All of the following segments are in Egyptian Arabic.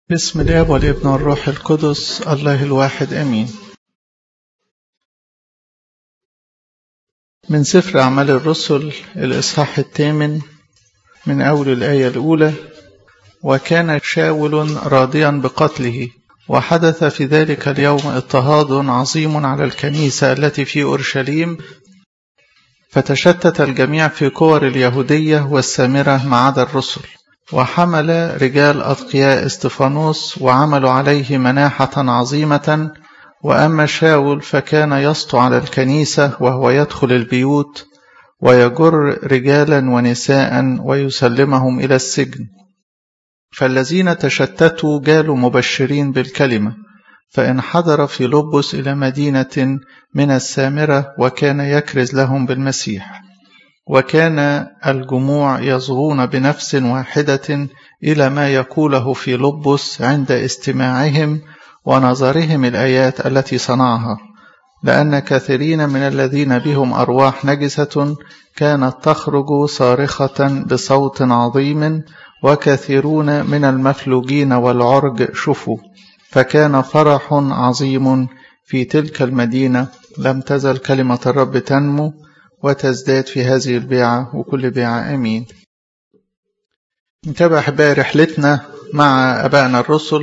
بسم الاب والابن والروح القدس الله الواحد امين من سفر اعمال الرسل الاصحاح الثامن من اول الايه الاولى وكان شاول راضيا بقتله وحدث في ذلك اليوم اضطهاد عظيم على الكنيسه التي في اورشليم فتشتت الجميع في كور اليهوديه والسامره ما عدا الرسل وحمل رجال أتقياء استفانوس وعملوا عليه مناحة عظيمة وأما شاول فكان يسطو على الكنيسة وهو يدخل البيوت ويجر رجالا ونساء ويسلمهم إلى السجن فالذين تشتتوا جالوا مبشرين بالكلمة فانحدر في لبس إلى مدينة من السامرة وكان يكرز لهم بالمسيح وكان الجموع يصغون بنفس واحدة إلى ما يقوله في لبس عند استماعهم ونظرهم الآيات التي صنعها لأن كثيرين من الذين بهم أرواح نجسة كانت تخرج صارخة بصوت عظيم وكثيرون من المفلوجين والعرج شفوا فكان فرح عظيم في تلك المدينة لم تزل كلمة الرب تنمو وتزداد في هذه البيعة وكل بيعة أمين نتابع أحبائي رحلتنا مع أبائنا الرسل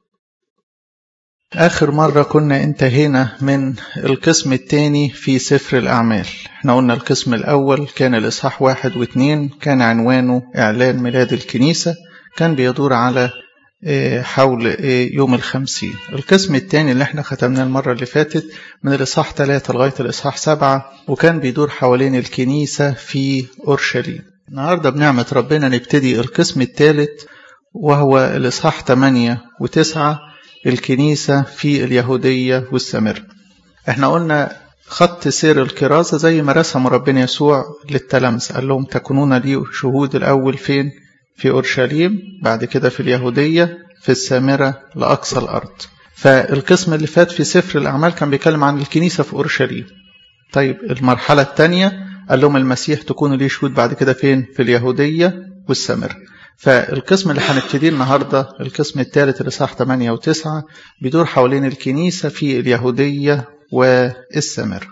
آخر مرة كنا انتهينا من القسم الثاني في سفر الأعمال احنا قلنا القسم الأول كان الإصحاح واحد واثنين كان عنوانه إعلان ميلاد الكنيسة كان بيدور على حول يوم الخمسين القسم الثاني اللي احنا ختمناه المرة اللي فاتت من الإصحاح ثلاثة لغاية الإصحاح سبعة وكان بيدور حوالين الكنيسة في أورشليم النهاردة بنعمة ربنا نبتدي القسم الثالث وهو الإصحاح ثمانية وتسعة الكنيسة في اليهودية والسامرة احنا قلنا خط سير الكرازة زي ما رسم ربنا يسوع للتلامذة قال لهم تكونون لي شهود الأول فين في أورشليم بعد كده في اليهودية في السامرة لأقصى الأرض فالقسم اللي فات في سفر الأعمال كان بيتكلم عن الكنيسة في أورشليم طيب المرحلة الثانية قال لهم المسيح تكونوا ليه شهود بعد كده فين في اليهودية والسامرة فالقسم اللي هنبتديه النهاردة القسم الثالث الإصحاح 8 و9 بيدور حوالين الكنيسة في اليهودية والسامرة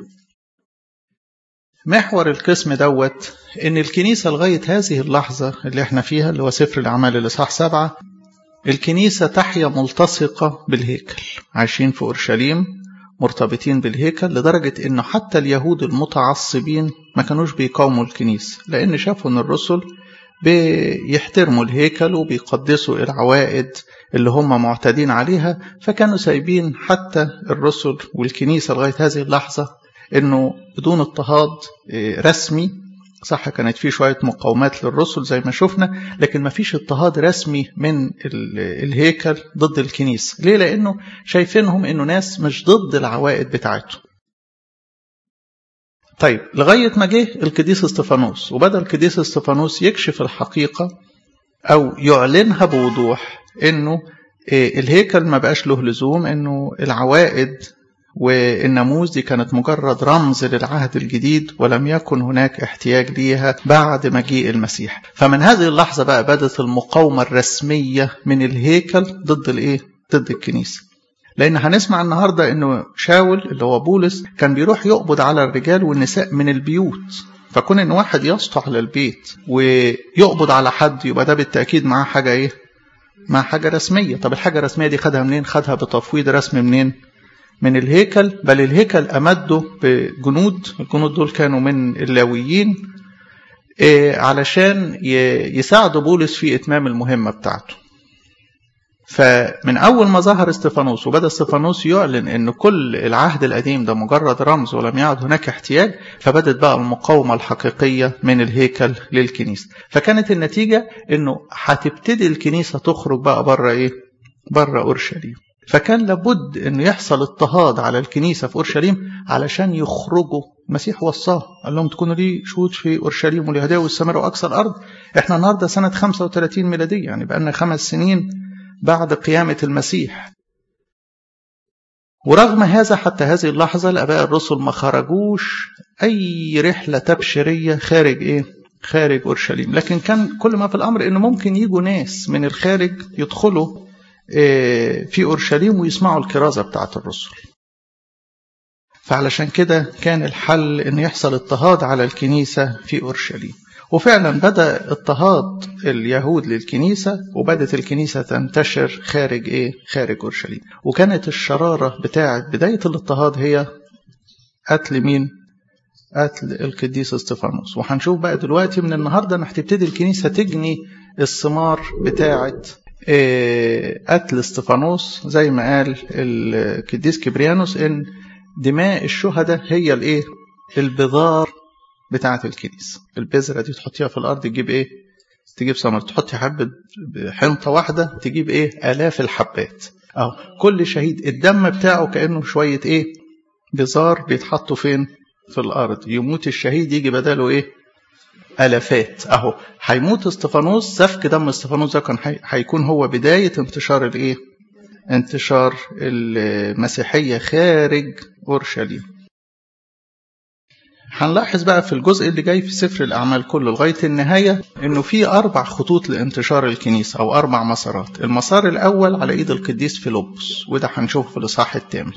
محور القسم دوت ان الكنيسه لغايه هذه اللحظه اللي احنا فيها اللي هو سفر الاعمال الاصحاح سبعه الكنيسه تحيا ملتصقه بالهيكل عايشين في اورشليم مرتبطين بالهيكل لدرجه انه حتى اليهود المتعصبين ما كانوش بيقاوموا الكنيسه لان شافوا ان الرسل بيحترموا الهيكل وبيقدسوا العوائد اللي هم معتادين عليها فكانوا سايبين حتى الرسل والكنيسه لغايه هذه اللحظه انه بدون اضطهاد رسمي صح كانت في شويه مقاومات للرسل زي ما شفنا لكن ما فيش اضطهاد رسمي من الهيكل ضد الكنيسه ليه لانه شايفينهم انه ناس مش ضد العوائد بتاعتهم طيب لغايه ما جه القديس استفانوس وبدا القديس استفانوس يكشف الحقيقه او يعلنها بوضوح انه الهيكل ما بقاش له لزوم انه العوائد والناموس دي كانت مجرد رمز للعهد الجديد ولم يكن هناك احتياج ليها بعد مجيء المسيح فمن هذه اللحظة بقى بدت المقاومة الرسمية من الهيكل ضد الايه ضد الكنيسة لأن هنسمع النهاردة أنه شاول اللي هو بولس كان بيروح يقبض على الرجال والنساء من البيوت فكون أن واحد يسطع على البيت ويقبض على حد يبقى ده بالتأكيد معاه حاجة إيه؟ مع حاجة رسمية طب الحاجة الرسمية دي خدها منين؟ خدها بتفويض رسمي منين؟ من الهيكل بل الهيكل أمده بجنود الجنود دول كانوا من اللاويين علشان يساعدوا بولس في إتمام المهمة بتاعته فمن أول ما ظهر استفانوس وبدأ استفانوس يعلن أن كل العهد القديم ده مجرد رمز ولم يعد هناك احتياج فبدت بقى المقاومة الحقيقية من الهيكل للكنيسة فكانت النتيجة أنه هتبتدي الكنيسة تخرج بقى بره إيه؟ بره أورشليم فكان لابد انه يحصل اضطهاد على الكنيسه في اورشليم علشان يخرجوا المسيح وصاه قال لهم تكونوا لي شهود في اورشليم واليهوديه والسامره واقصى الارض احنا النهارده سنه 35 ميلاديه يعني بقى لنا خمس سنين بعد قيامه المسيح ورغم هذا حتى هذه اللحظه الاباء الرسل ما خرجوش اي رحله تبشيريه خارج ايه خارج اورشليم لكن كان كل ما في الامر انه ممكن يجوا ناس من الخارج يدخلوا في أورشليم ويسمعوا الكرازة بتاعت الرسل فعلشان كده كان الحل أن يحصل اضطهاد على الكنيسة في أورشليم وفعلا بدأ اضطهاد اليهود للكنيسة وبدأت الكنيسة تنتشر خارج إيه؟ خارج أورشليم وكانت الشرارة بتاعت بداية الاضطهاد هي قتل مين؟ قتل القديس استفانوس وهنشوف بقى دلوقتي من النهارده ان هتبتدي الكنيسه تجني الثمار بتاعه قتل استفانوس زي ما قال القديس كبريانوس ان دماء الشهداء هي الايه؟ البذار بتاعه الكنيسه البذره دي تحطيها في الارض تجيب ايه؟ تجيب ثمر تحطي حبه حنطه واحده تجيب ايه؟ الاف الحبات اهو كل شهيد الدم بتاعه كانه شويه ايه؟ بذار بيتحطوا فين؟ في الارض يموت الشهيد يجي بداله ايه الافات اهو هيموت استفانوس سفك دم استفانوس ده كان هيكون هو بدايه انتشار الايه انتشار المسيحيه خارج اورشليم هنلاحظ بقى في الجزء اللي جاي في سفر الاعمال كله لغايه النهايه انه في اربع خطوط لانتشار الكنيسه او اربع مسارات المسار الاول على ايد القديس فيلبس وده هنشوفه في الاصحاح الثامن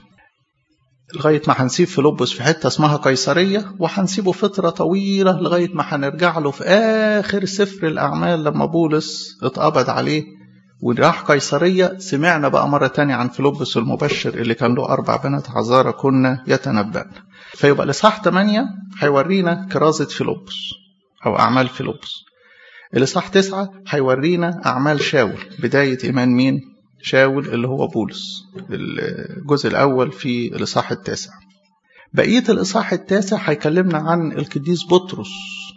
لغاية ما هنسيب فيلبس في حتة اسمها قيصرية وهنسيبه فترة طويلة لغاية ما هنرجع له في آخر سفر الأعمال لما بولس اتقبض عليه وراح قيصرية سمعنا بقى مرة تانية عن فيلبس المبشر اللي كان له أربع بنات عذارى كنا يتنبأن فيبقى الإصحاح 8 هيورينا كرازة فيلبس أو أعمال فيلبس الإصحاح 9 هيورينا أعمال شاول بداية إيمان مين؟ شاول اللي هو بولس الجزء الأول في الإصحاح التاسع بقية الإصحاح التاسع هيكلمنا عن القديس بطرس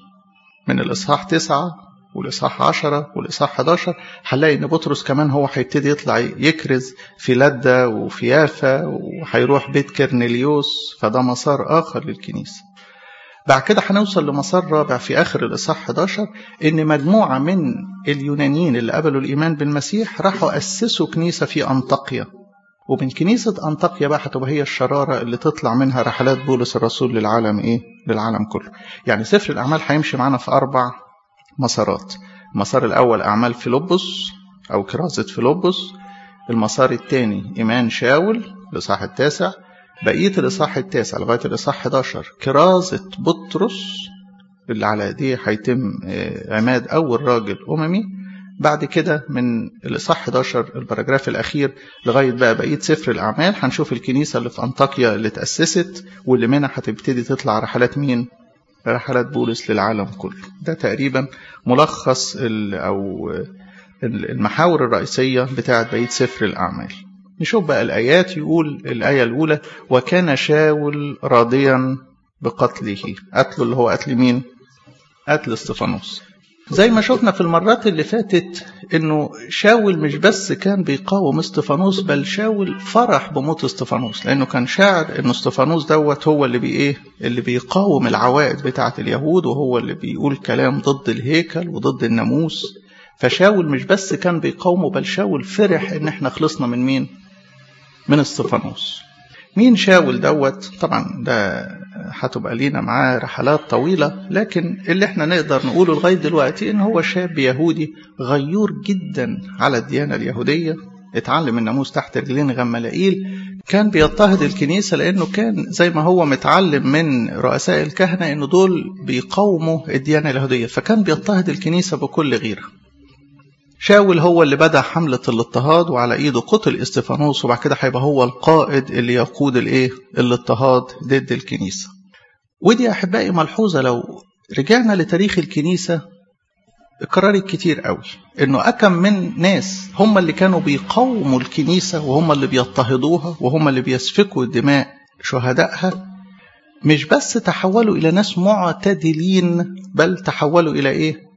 من الإصحاح تسعة والإصحاح عشرة والإصحاح 11 هنلاقي إن بطرس كمان هو هيبتدي يطلع يكرز في لدة وفي يافا وهيروح بيت كرنيليوس فده مسار آخر للكنيسة بعد كده هنوصل لمسار رابع في آخر الإصحاح 11 إن مجموعة من اليونانيين اللي قبلوا الإيمان بالمسيح راحوا أسسوا كنيسة في أنطاكيا ومن كنيسة أنطاكيا بقى هتبقى هي الشرارة اللي تطلع منها رحلات بولس الرسول للعالم إيه؟ للعالم كله. يعني سفر الأعمال هيمشي معانا في أربع مسارات. المسار الأول أعمال فيلبس أو كرازة فيلبس. المسار الثاني إيمان شاول الإصحاح التاسع. بقية الإصحاح التاسع لغاية الإصحاح 11 كرازة بطرس اللي على ايديه هيتم عماد أول راجل أممي بعد كده من الإصحاح 11 البراجراف الأخير لغاية بقى بقية سفر الأعمال هنشوف الكنيسة اللي في أنطاكيا اللي تأسست واللي منها هتبتدي تطلع رحلات مين؟ رحلات بولس للعالم كله ده تقريبا ملخص أو المحاور الرئيسية بتاعة بقية سفر الأعمال نشوف بقى الآيات يقول الآية الأولى وكان شاول راضيا بقتله قتله اللي هو قتل مين؟ قتل استفانوس زي ما شفنا في المرات اللي فاتت انه شاول مش بس كان بيقاوم استفانوس بل شاول فرح بموت استفانوس لانه كان شاعر انه استفانوس دوت هو اللي بي ايه اللي بيقاوم العوائد بتاعه اليهود وهو اللي بيقول كلام ضد الهيكل وضد الناموس فشاول مش بس كان بيقاومه بل شاول فرح ان احنا خلصنا من مين من استفانوس مين شاول دوت طبعا ده هتبقى لينا معاه رحلات طويلة لكن اللي احنا نقدر نقوله لغاية دلوقتي ان هو شاب يهودي غيور جدا على الديانة اليهودية اتعلم الناموس تحت رجلين غمالائيل كان بيضطهد الكنيسة لأنه كان زي ما هو متعلم من رؤساء الكهنة إنه دول بيقاوموا الديانة اليهودية فكان بيضطهد الكنيسة بكل غيرة شاول هو اللي بدأ حملة الاضطهاد وعلى ايده قتل استفانوس وبعد كده هيبقى هو القائد اللي يقود الايه الاضطهاد ضد الكنيسة ودي احبائي ملحوظة لو رجعنا لتاريخ الكنيسة اتكررت كتير قوي انه اكم من ناس هم اللي كانوا بيقاوموا الكنيسة وهم اللي بيضطهدوها وهم اللي بيسفكوا دماء شهدائها مش بس تحولوا الى ناس معتدلين بل تحولوا الى ايه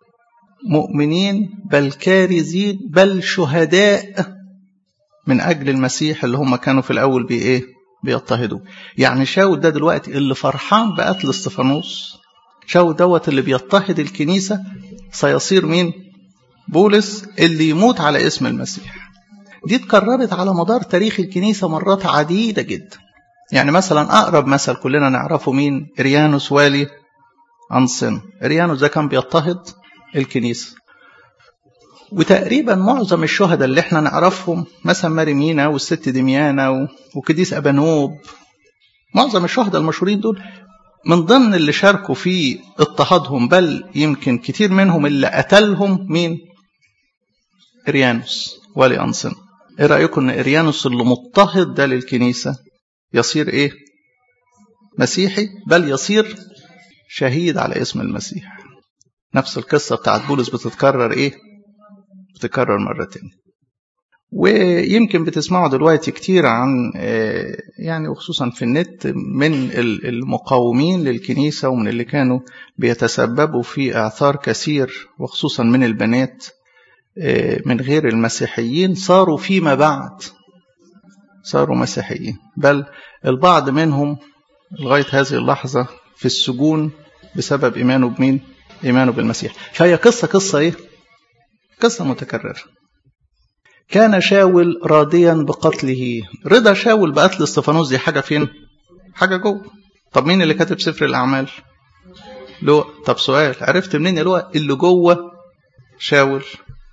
مؤمنين بل كارزين بل شهداء من أجل المسيح اللي هم كانوا في الأول بإيه؟ بيضطهدوا يعني شاول ده دلوقتي اللي فرحان بقتل استفانوس شاول دوت اللي بيضطهد الكنيسة سيصير مين؟ بولس اللي يموت على اسم المسيح دي اتكررت على مدار تاريخ الكنيسة مرات عديدة جدا يعني مثلا أقرب مثل كلنا نعرفه مين؟ إريانوس والي أنصن إريانوس ده كان بيضطهد الكنيسة وتقريبا معظم الشهداء اللي احنا نعرفهم مثلا ماري مينا والست دميانة وكديس أبانوب معظم الشهداء المشهورين دول من ضمن اللي شاركوا في اضطهادهم بل يمكن كتير منهم اللي قتلهم مين؟ إريانوس ولي أنصن ايه رأيكم ان إريانوس اللي مضطهد ده للكنيسة يصير ايه؟ مسيحي بل يصير شهيد على اسم المسيح نفس القصة بتاعت بولس بتتكرر ايه؟ بتتكرر مرتين ويمكن بتسمعوا دلوقتي كتير عن يعني وخصوصا في النت من المقاومين للكنيسة ومن اللي كانوا بيتسببوا في اعثار كثير وخصوصا من البنات من غير المسيحيين صاروا فيما بعد صاروا مسيحيين بل البعض منهم لغاية هذه اللحظة في السجون بسبب إيمانه بمين؟ إيمانه بالمسيح فهي قصة قصة إيه؟ قصة متكررة كان شاول راضيا بقتله رضا شاول بقتل استفانوس دي حاجة فين؟ حاجة جوه طب مين اللي كاتب سفر الأعمال؟ لو طب سؤال عرفت منين يا لو اللي جوه شاول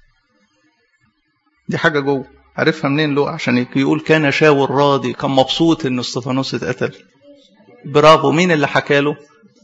دي حاجة جوه عرفها منين لو عشان يقول كان شاول راضي كان مبسوط ان استفانوس اتقتل برافو مين اللي حكى له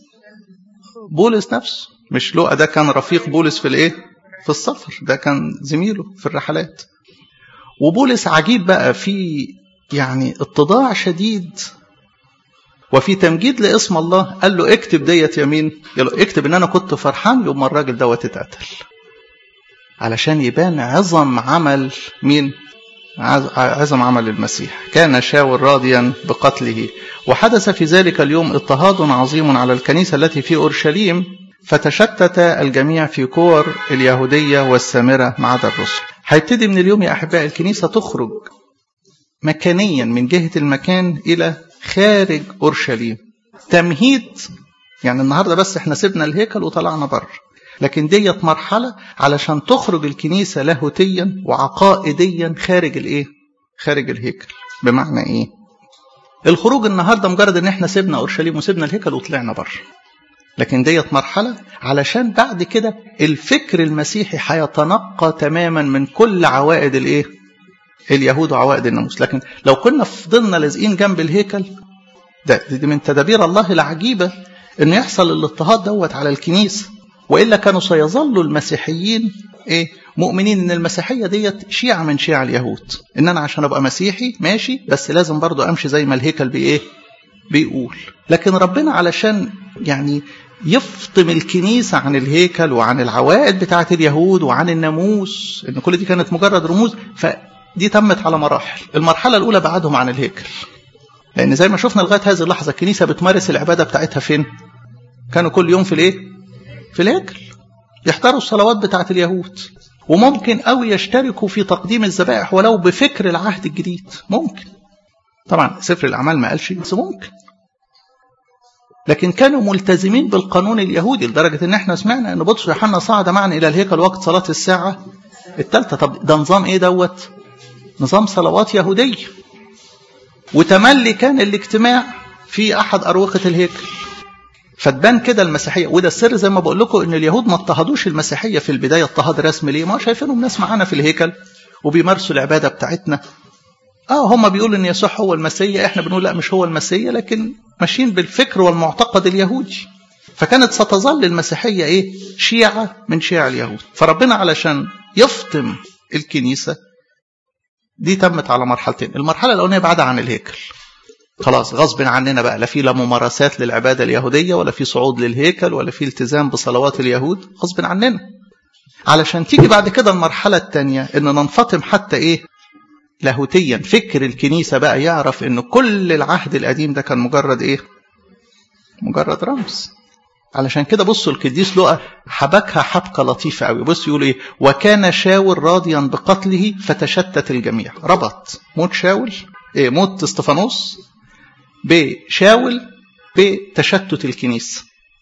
بولس نفسه مش لو ده كان رفيق بولس في الايه في السفر ده كان زميله في الرحلات وبولس عجيب بقى في يعني اتضاع شديد وفي تمجيد لاسم الله قال له اكتب ديت يمين اكتب ان انا كنت فرحان يوم ما الراجل دوت اتقتل علشان يبان عظم عمل مين عظم عمل المسيح كان شاول راضيا بقتله وحدث في ذلك اليوم اضطهاد عظيم على الكنيسة التي في أورشليم فتشتت الجميع في كور اليهودية والسامرة ما عدا الرسل هيبتدي من اليوم يا أحباء الكنيسة تخرج مكانيا من جهة المكان إلى خارج أورشليم تمهيد يعني النهاردة بس احنا سيبنا الهيكل وطلعنا بره لكن ديت مرحلة علشان تخرج الكنيسة لاهوتيا وعقائديا خارج الايه خارج الهيكل بمعنى ايه الخروج النهاردة مجرد ان احنا سيبنا اورشليم وسيبنا الهيكل وطلعنا بره لكن ديت مرحلة علشان بعد كده الفكر المسيحي هيتنقى تماما من كل عوائد الايه اليهود وعوائد الناموس لكن لو كنا فضلنا لازقين جنب الهيكل ده دي من تدابير الله العجيبة ان يحصل الاضطهاد دوت على الكنيسة والا كانوا سيظل المسيحيين ايه مؤمنين ان المسيحيه ديت شيعه من شيع اليهود ان انا عشان ابقى مسيحي ماشي بس لازم برضو امشي زي ما الهيكل بايه بيقول لكن ربنا علشان يعني يفطم الكنيسة عن الهيكل وعن العوائد بتاعة اليهود وعن الناموس ان كل دي كانت مجرد رموز فدي تمت على مراحل المرحلة الأولى بعدهم عن الهيكل لأن زي ما شفنا لغاية هذه اللحظة الكنيسة بتمارس العبادة بتاعتها فين كانوا كل يوم في الايه في الهيكل يحضروا الصلوات بتاعت اليهود وممكن قوي يشتركوا في تقديم الذبائح ولو بفكر العهد الجديد ممكن طبعا سفر الأعمال ما قالش بس ممكن لكن كانوا ملتزمين بالقانون اليهودي لدرجة ان احنا سمعنا ان بطرس ويوحنا صعد معنا الى الهيكل وقت صلاة الساعة الثالثة طب ده نظام ايه دوت نظام صلوات يهودية وتملي كان الاجتماع في احد اروقة الهيكل فتبان كده المسيحيه وده السر زي ما بقول لكم ان اليهود ما اضطهدوش المسيحيه في البدايه اضطهاد رسمي ليه؟ ما شايفينهم ناس معانا في الهيكل وبيمارسوا العباده بتاعتنا. اه هم بيقولوا ان يسوع هو المسيا احنا بنقول لا مش هو المسيا لكن ماشيين بالفكر والمعتقد اليهودي. فكانت ستظل المسيحيه ايه؟ شيعه من شيع اليهود. فربنا علشان يفطم الكنيسه دي تمت على مرحلتين، المرحله الاولانيه بعد عن الهيكل. خلاص غصب عننا بقى لا في لا ممارسات للعباده اليهوديه ولا في صعود للهيكل ولا في التزام بصلوات اليهود غصب عننا علشان تيجي بعد كده المرحله الثانيه ان ننفطم حتى ايه لاهوتيا فكر الكنيسه بقى يعرف ان كل العهد القديم ده كان مجرد ايه مجرد رمز علشان كده بصوا القديس لقى حبكها حبكه لطيفه قوي بص يقول ايه وكان شاول راضيا بقتله فتشتت الجميع ربط موت شاول ايه موت استفانوس بشاول بتشتت الكنيسة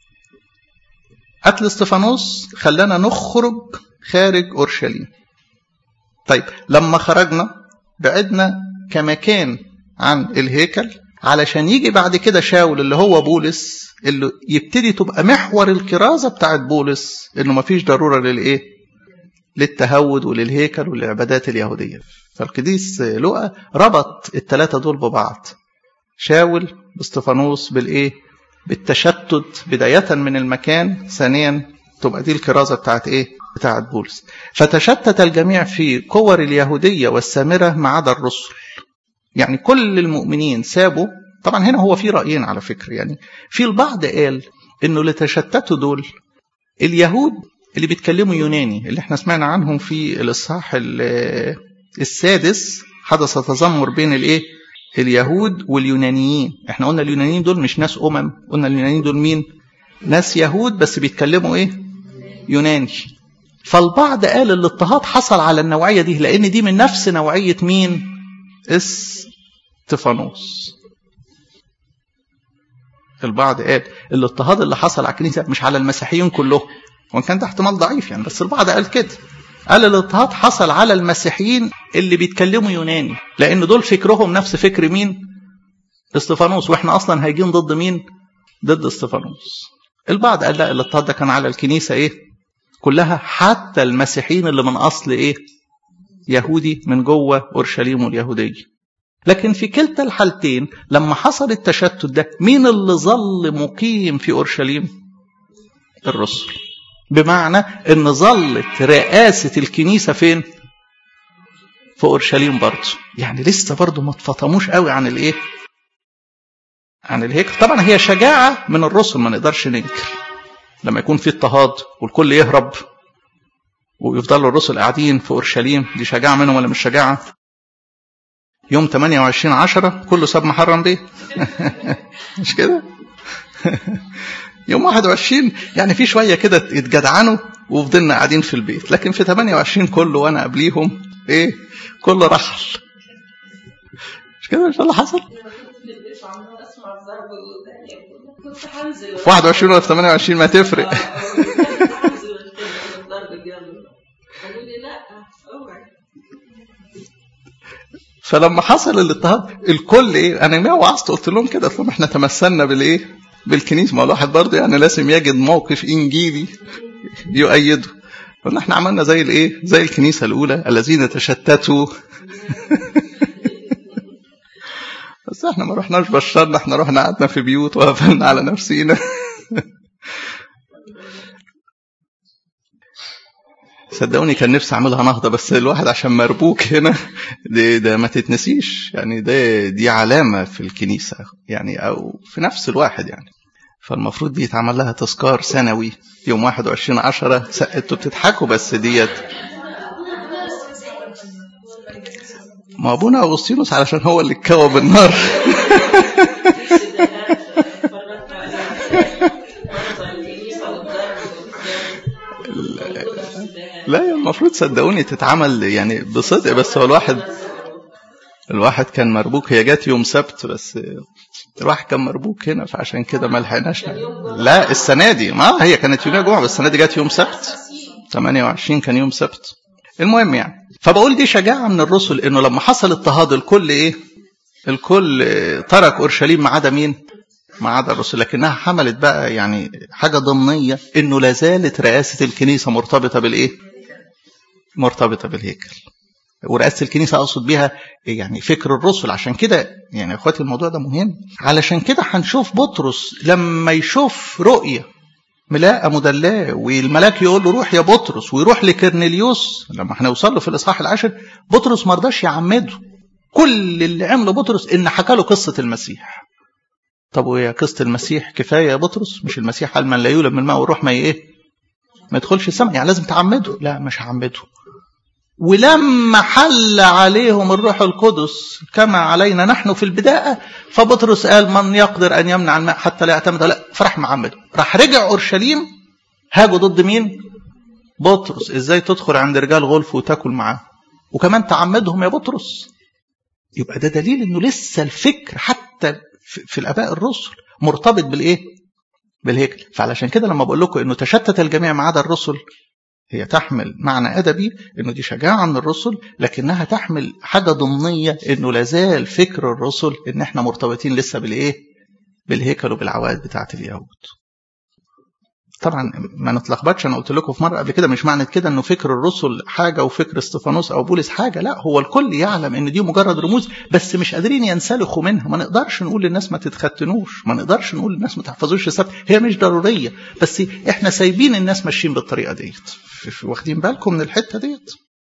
قتل استفانوس خلانا نخرج خارج أورشليم طيب لما خرجنا بعدنا كمكان عن الهيكل علشان يجي بعد كده شاول اللي هو بولس اللي يبتدي تبقى محور الكرازة بتاعت بولس انه مفيش ضرورة للايه للتهود وللهيكل وللعبادات اليهودية فالقديس لوقا ربط الثلاثة دول ببعض شاول باستفانوس بالايه بالتشتت بداية من المكان ثانيا تبقى دي الكرازة بتاعت ايه بتاعت بولس فتشتت الجميع في كور اليهودية والسامرة ما عدا الرسل يعني كل المؤمنين سابوا طبعا هنا هو في رأيين على فكرة يعني في البعض قال انه اللي تشتتوا دول اليهود اللي بيتكلموا يوناني اللي احنا سمعنا عنهم في الاصحاح السادس حدث تذمر بين الايه اليهود واليونانيين احنا قلنا اليونانيين دول مش ناس امم قلنا اليونانيين دول مين ناس يهود بس بيتكلموا ايه يوناني فالبعض قال الاضطهاد حصل على النوعيه دي لان دي من نفس نوعيه مين استفانوس البعض قال الاضطهاد اللي حصل على الكنيسه مش على المسيحيين كلهم وان كان ده احتمال ضعيف يعني بس البعض قال كده قال الاضطهاد حصل على المسيحيين اللي بيتكلموا يوناني لان دول فكرهم نفس فكر مين استفانوس واحنا اصلا هيجين ضد مين ضد استفانوس البعض قال لا الاضطهاد ده كان على الكنيسه ايه كلها حتى المسيحيين اللي من اصل ايه يهودي من جوه اورشليم واليهوديه لكن في كلتا الحالتين لما حصل التشتت ده مين اللي ظل مقيم في اورشليم الرسل بمعنى ان ظلت رئاسه الكنيسه فين في اورشليم برضه يعني لسه برضه ما اتفطموش قوي عن الايه عن الهيكل طبعا هي شجاعه من الرسل ما نقدرش ننكر لما يكون في اضطهاد والكل يهرب ويفضلوا الرسل قاعدين في اورشليم دي شجاعه منهم ولا مش شجاعه يوم 28 10 كله ساب محرم بيه مش كده يوم 21 يعني في شويه كده اتجدعنوا وفضلنا قاعدين في البيت لكن في 28 كله وانا قبليهم ايه كله رحل مش كده مش اللي حصل في 21 ولا في 28 ما تفرق فلما حصل الاضطهاد الكل ايه انا ما وعظت قلت لهم كده قلت لهم احنا تمثلنا بالايه بالكنيسه ما الواحد برضه يعني لازم يجد موقف انجيلي يؤيده قلنا احنا عملنا زي الايه زي الكنيسه الاولى الذين تشتتوا بس احنا ما رحناش بشرنا احنا رحنا قعدنا في بيوت وقفلنا على نفسينا صدقوني كان نفسي اعملها نهضه بس الواحد عشان مربوك هنا ده, ده ما تتنسيش يعني ده دي علامه في الكنيسه يعني او في نفس الواحد يعني فالمفروض دي يتعمل لها تذكار سنوي يوم 21 10 انتوا بتضحكوا بس ديت ما ابونا اغسطينوس علشان هو اللي اتكوى بالنار لا المفروض صدقوني تتعمل يعني بصدق بس هو الواحد الواحد كان مربوك هي جت يوم سبت بس الواحد كان مربوك هنا فعشان كده ما لحقناش لا السنه دي ما هي كانت يوم جمعه بس السنه دي جت يوم سبت 28 كان يوم سبت المهم يعني فبقول دي شجاعه من الرسل انه لما حصل اضطهاد الكل ايه الكل ترك اورشليم ما عدا مين ما عدا الرسل لكنها حملت بقى يعني حاجه ضمنيه انه لا زالت رئاسه الكنيسه مرتبطه بالايه مرتبطه بالهيكل ورئاسه الكنيسه اقصد بيها يعني فكر الرسل عشان كده يعني يا اخواتي الموضوع ده مهم علشان كده هنشوف بطرس لما يشوف رؤيه ملاءة مدلاه والملاك يقول له روح يا بطرس ويروح لكرنيليوس لما هنوصل له في الاصحاح العاشر بطرس ما رضاش يعمده كل اللي عمله بطرس ان حكى له قصه المسيح طب ويا قصه المسيح كفايه يا بطرس مش المسيح قال من لا يولد من الماء والروح ما ايه ما يدخلش السماء يعني لازم تعمده لا مش هعمده ولما حل عليهم الروح القدس كما علينا نحن في البداية فبطرس قال من يقدر أن يمنع الماء حتى لا يعتمد لا فراح معمده راح رجع أورشليم هاجوا ضد مين بطرس ازاي تدخل عند رجال غلف وتاكل معاه وكمان تعمدهم يا بطرس يبقى ده دليل انه لسه الفكر حتى في الاباء الرسل مرتبط بالايه بالهيكل فعلشان كده لما بقول لكم انه تشتت الجميع ما عدا الرسل هي تحمل معنى ادبي انه دي شجاعه من الرسل لكنها تحمل حاجه ضمنيه انه لازال فكر الرسل ان احنا مرتبطين لسه بالايه؟ بالهيكل وبالعوائد بتاعه اليهود. طبعا ما نتلخبطش انا قلت لكم في مره قبل كده مش معنى كده انه فكر الرسل حاجه وفكر استفانوس او بولس حاجه لا هو الكل يعلم ان دي مجرد رموز بس مش قادرين ينسلخوا منها ما نقدرش نقول للناس ما تتختنوش ما نقدرش نقول للناس ما تحفظوش السبت هي مش ضروريه بس احنا سايبين الناس ماشيين بالطريقه ديت واخدين بالكم من الحته ديت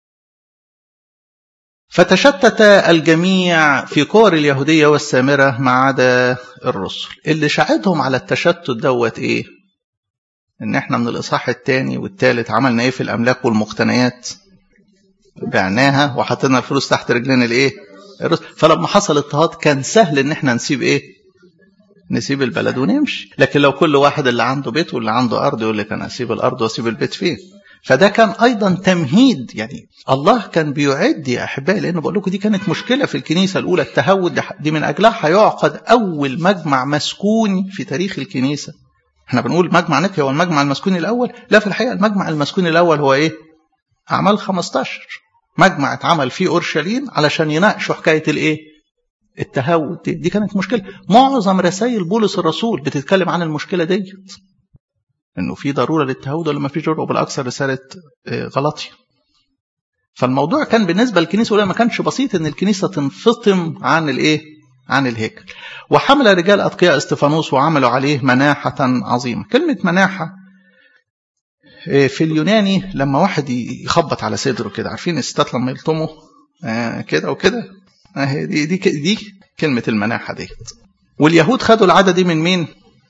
فتشتت الجميع في كور اليهودية والسامرة ما عدا الرسل اللي شاهدهم على التشتت دوت ايه ان احنا من الاصحاح الثاني والثالث عملنا ايه في الاملاك والمقتنيات بعناها وحطينا الفلوس تحت رجلين الايه الرسل فلما حصل اضطهاد كان سهل ان احنا نسيب ايه نسيب البلد ونمشي لكن لو كل واحد اللي عنده بيت واللي عنده ارض يقول لك انا اسيب الارض واسيب البيت فين فده كان ايضا تمهيد يعني الله كان بيعد يا احبائي لان بقول لكم دي كانت مشكله في الكنيسه الاولى التهود دي من اجلها هيعقد اول مجمع مسكوني في تاريخ الكنيسه احنا بنقول مجمع نقيا هو المجمع المسكوني الاول لا في الحقيقه المجمع المسكوني الاول هو ايه اعمال 15 مجمع اتعمل فيه اورشليم علشان يناقشوا حكايه الايه التهود دي, دي كانت مشكله معظم رسائل بولس الرسول بتتكلم عن المشكله ديت انه في ضروره للتهود ولا ما فيش ضروره وبالاكثر رساله غلطي فالموضوع كان بالنسبه للكنيسه الاولى ما كانش بسيط ان الكنيسه تنفطم عن الايه عن الهيكل وحمل رجال اتقياء استفانوس وعملوا عليه مناحه عظيمه كلمه مناحه في اليوناني لما واحد يخبط على صدره كده عارفين الستات لما يلطموا كده وكده دي دي دي كلمه المناحه ديت واليهود خدوا العاده دي من مين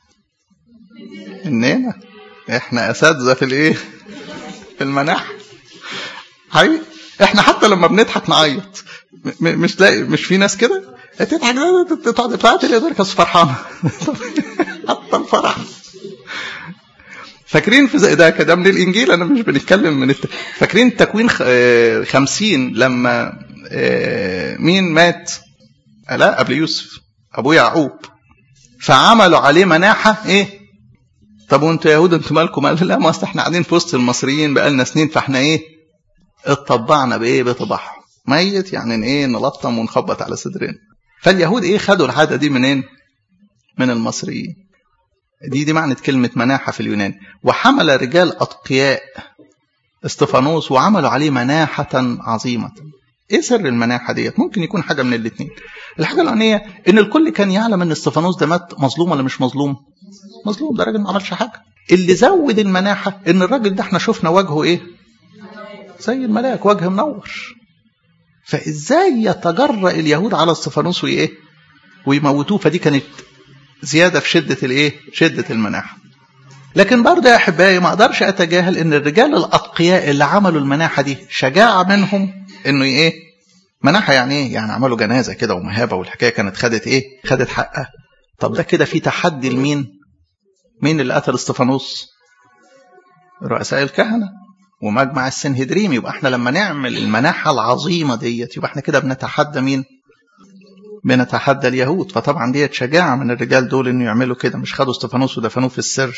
مننا احنا اساتذه في الايه في المناح حقيقي احنا حتى لما بنضحك نعيط مش لاقي مش في ناس كده تضحك تقعد بتاعت اللي يقدر فرحانه حتى الفرح فاكرين في زي ده كده من الانجيل انا مش بنتكلم من الت... فاكرين تكوين خمسين لما مين مات لا قبل يوسف ابو يعقوب فعملوا عليه مناحه ايه طب وانتوا يهود انتوا مالكم قال لا ما اصل احنا قاعدين في وسط المصريين بقالنا سنين فاحنا ايه اتطبعنا بايه بطباعهم ميت يعني ايه نلطم ونخبط على صدرنا فاليهود ايه خدوا العاده دي منين من المصريين دي دي معنى كلمه مناحه في اليونان وحمل رجال اتقياء استفانوس وعملوا عليه مناحه عظيمه ايه سر المناحه ديت ممكن يكون حاجه من الاثنين الحاجه الاولانيه ان الكل كان يعلم ان استفانوس ده مات مظلوم ولا مش مظلوم مظلوم ده راجل ما عملش حاجه اللي زود المناحه ان الراجل ده احنا شفنا وجهه ايه زي الملاك وجه منور فازاي يتجرأ اليهود على استفانوس وايه ويموتوه فدي كانت زياده في شده الايه شده المناحه لكن برضه يا احبائي ما اقدرش اتجاهل ان الرجال الاتقياء اللي عملوا المناحه دي شجاعه منهم انه ايه مناحه يعني ايه يعني عملوا جنازه كده ومهابه والحكايه كانت خدت ايه خدت حقها طب ده كده في تحدي لمين مين اللي قتل استفانوس رؤساء الكهنه ومجمع السنهدريم يبقى احنا لما نعمل المناحه العظيمه ديت يبقى احنا كده بنتحدى مين بنتحدى اليهود فطبعا ديت شجاعه من الرجال دول انه يعملوا كده مش خدوا استفانوس ودفنوه في السر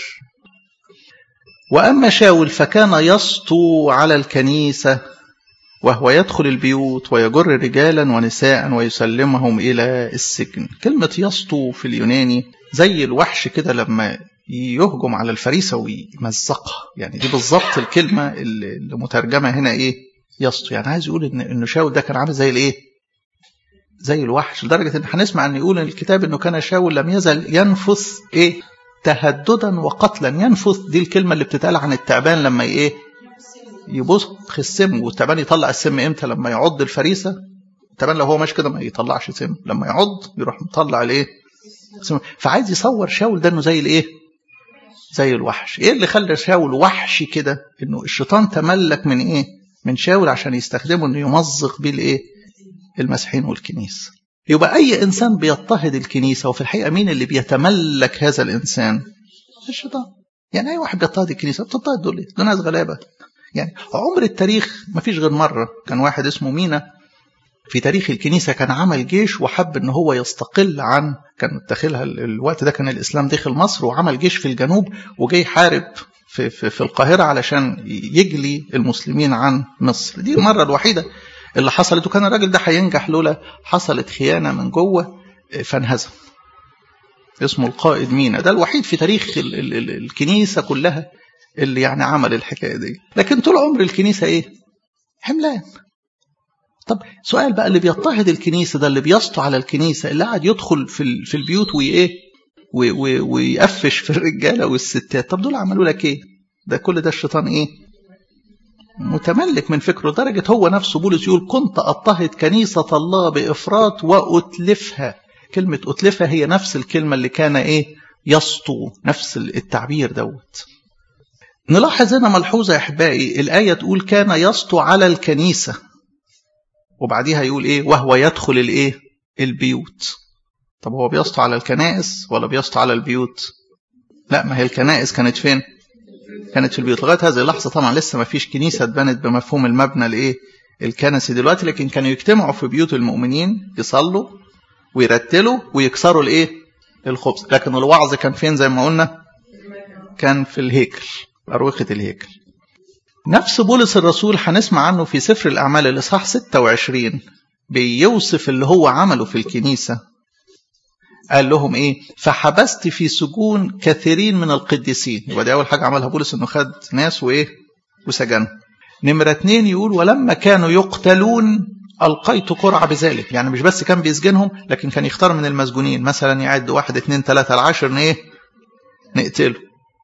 واما شاول فكان يسطو على الكنيسه وهو يدخل البيوت ويجر رجالا ونساء ويسلمهم الى السجن كلمه يسطو في اليوناني زي الوحش كده لما يهجم على الفريسة ويمزقها يعني دي بالظبط الكلمة اللي مترجمة هنا ايه يسطو يعني عايز يقول ان انه شاول ده كان عامل زي الايه زي الوحش لدرجة ان هنسمع ان يقول الكتاب انه كان شاول لم يزل ينفث ايه تهددا وقتلا ينفث دي الكلمة اللي بتتقال عن التعبان لما ايه يبص السم والتعبان يطلع السم امتى لما يعض الفريسة التعبان لو هو ماشي كده ما يطلعش سم لما يعض يروح مطلع الايه فعايز يصور شاول ده انه زي الايه زي الوحش ايه اللي خلى شاول وحشي كده انه الشيطان تملك من ايه من شاول عشان يستخدمه انه يمزق بيه الايه المسيحيين والكنيسه يبقى اي انسان بيضطهد الكنيسه وفي الحقيقه مين اللي بيتملك هذا الانسان الشيطان يعني اي واحد بيضطهد الكنيسه بتضطهد دول ايه دول ناس غلابه يعني عمر التاريخ ما فيش غير مره كان واحد اسمه مينا في تاريخ الكنيسه كان عمل جيش وحب ان هو يستقل عن كان متخلها الوقت ده كان الاسلام دخل مصر وعمل جيش في الجنوب وجاي يحارب في, في, في القاهره علشان يجلي المسلمين عن مصر دي المره الوحيده اللي حصلت وكان الراجل ده هينجح لولا حصلت خيانه من جوه فانهزم اسمه القائد مينا ده الوحيد في تاريخ ال ال ال الكنيسة كلها اللي يعني عمل الحكاية دي لكن طول عمر الكنيسة ايه حملان طب سؤال بقى اللي بيضطهد الكنيسة ده اللي بيسطو على الكنيسة اللي قاعد يدخل في في البيوت وايه ويقفش في الرجالة والستات طب دول عملوا لك ايه ده كل ده الشيطان ايه متملك من فكره لدرجة هو نفسه بولس يقول كنت أضطهد كنيسة الله بإفراط وأتلفها كلمة أتلفها هي نفس الكلمة اللي كان إيه يسطو نفس التعبير دوت نلاحظ هنا ملحوظة يا أحبائي الآية تقول كان يسطو على الكنيسة وبعديها يقول إيه وهو يدخل الإيه البيوت طب هو بيسطو على الكنائس ولا بيسطو على البيوت لا ما هي الكنائس كانت فين كانت في البيوت لغايه هذه اللحظه طبعا لسه ما فيش كنيسه اتبنت بمفهوم المبنى الايه الكنسي دلوقتي لكن كانوا يجتمعوا في بيوت المؤمنين يصلوا ويرتلوا ويكسروا الايه الخبز لكن الوعظ كان فين زي ما قلنا كان في الهيكل اروقه الهيكل نفس بولس الرسول هنسمع عنه في سفر الاعمال الاصحاح 26 بيوصف اللي هو عمله في الكنيسه قال لهم ايه فحبست في سجون كثيرين من القديسين يبقى دي اول حاجه عملها بولس انه خد ناس وايه وسجنهم نمرة اتنين يقول ولما كانوا يقتلون ألقيت قرعة بذلك يعني مش بس كان بيسجنهم لكن كان يختار من المسجونين مثلا يعد واحد اتنين تلاتة العشر ايه نقتله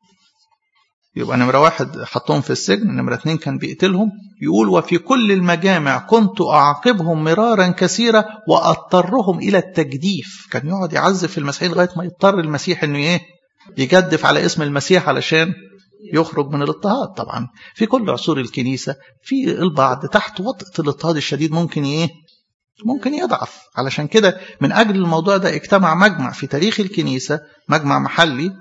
يبقى نمرة واحد حطهم في السجن نمرة اتنين كان بيقتلهم يقول وفي كل المجامع كنت أعاقبهم مرارا كثيرا وأضطرهم إلى التجديف كان يقعد يعزف المسيحيين لغاية ما يضطر المسيح إنه إيه يجدف على اسم المسيح علشان يخرج من الاضطهاد طبعا في كل عصور الكنيسة في البعض تحت وطأة الاضطهاد الشديد ممكن إيه ممكن يضعف علشان كده من أجل الموضوع ده اجتمع مجمع في تاريخ الكنيسة مجمع محلي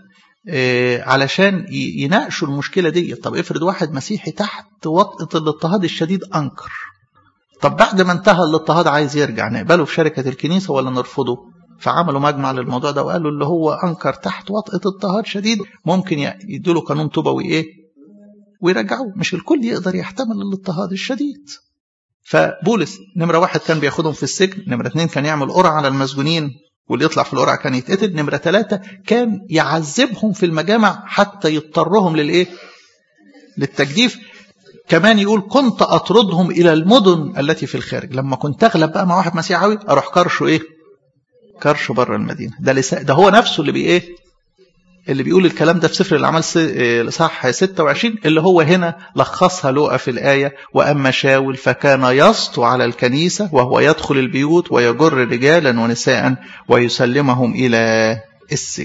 علشان يناقشوا المشكلة دي طب افرض واحد مسيحي تحت وطأة الاضطهاد الشديد أنكر طب بعد ما انتهى الاضطهاد عايز يرجع نقبله في شركة الكنيسة ولا نرفضه فعملوا مجمع للموضوع ده وقالوا اللي هو أنكر تحت وطأة اضطهاد شديد ممكن يدوا له قانون توبوي إيه ويرجعوه مش الكل يقدر يحتمل الاضطهاد الشديد فبولس نمرة واحد كان بياخدهم في السجن نمرة اتنين كان يعمل قرعة على المسجونين واللي يطلع في القرعة كان يتقتل نمرة ثلاثة كان يعذبهم في المجامع حتى يضطرهم للإيه للتجديف كمان يقول كنت أطردهم إلى المدن التي في الخارج لما كنت أغلب بقى مع واحد مسيحاوي أروح كرشه إيه كرشه بره المدينة ده, لسا ده هو نفسه اللي بي إيه اللي بيقول الكلام ده في سفر الأعمال صح 26 اللي هو هنا لخصها لوقا في الآية وأما شاول فكان يسطو على الكنيسة وهو يدخل البيوت ويجر رجالا ونساء ويسلمهم إلى السجن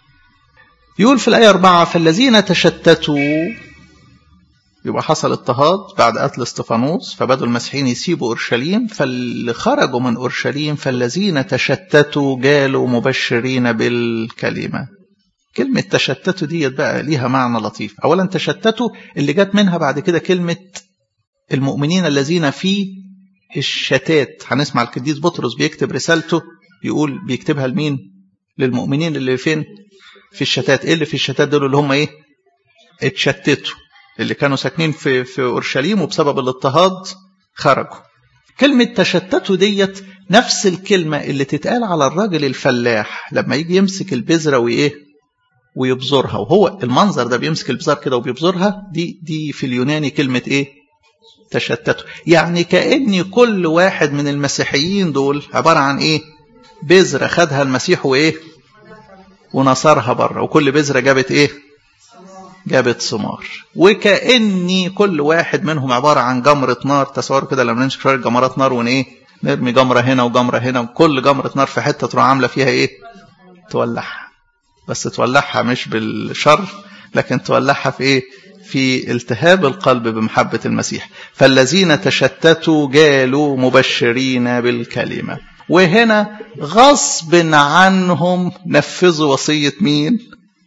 يقول في الآية 4 فالذين تشتتوا يبقى حصل اضطهاد بعد قتل استفانوس فبدوا المسيحيين يسيبوا اورشليم فاللي خرجوا من اورشليم فالذين تشتتوا جالوا مبشرين بالكلمه كلمة تشتتوا ديت بقى ليها معنى لطيف أولا تشتتوا اللي جت منها بعد كده كلمة المؤمنين الذين في الشتات هنسمع القديس بطرس بيكتب رسالته يقول بيكتبها لمين للمؤمنين اللي فين في الشتات ايه اللي في الشتات دول اللي هم ايه اتشتتوا اللي كانوا ساكنين في في اورشليم وبسبب الاضطهاد خرجوا كلمة تشتتوا ديت نفس الكلمة اللي تتقال على الراجل الفلاح لما يجي يمسك البذرة وإيه ويبذرها وهو المنظر ده بيمسك البذار كده وبيبذرها دي دي في اليوناني كلمة إيه تشتتوا يعني كأن كل واحد من المسيحيين دول عبارة عن إيه بذرة خدها المسيح وإيه ونصرها بره وكل بذرة جابت إيه جابت ثمار وكأني كل واحد منهم عبارة عن جمرة نار تصوروا كده لما نمسك شوية جمرات نار ون ايه نرمي جمرة هنا وجمرة هنا وكل جمرة نار في حتة تروح عاملة فيها ايه تولعها بس تولعها مش بالشر لكن تولعها في ايه في التهاب القلب بمحبة المسيح فالذين تشتتوا جالوا مبشرين بالكلمة وهنا غصب عنهم نفذوا وصية مين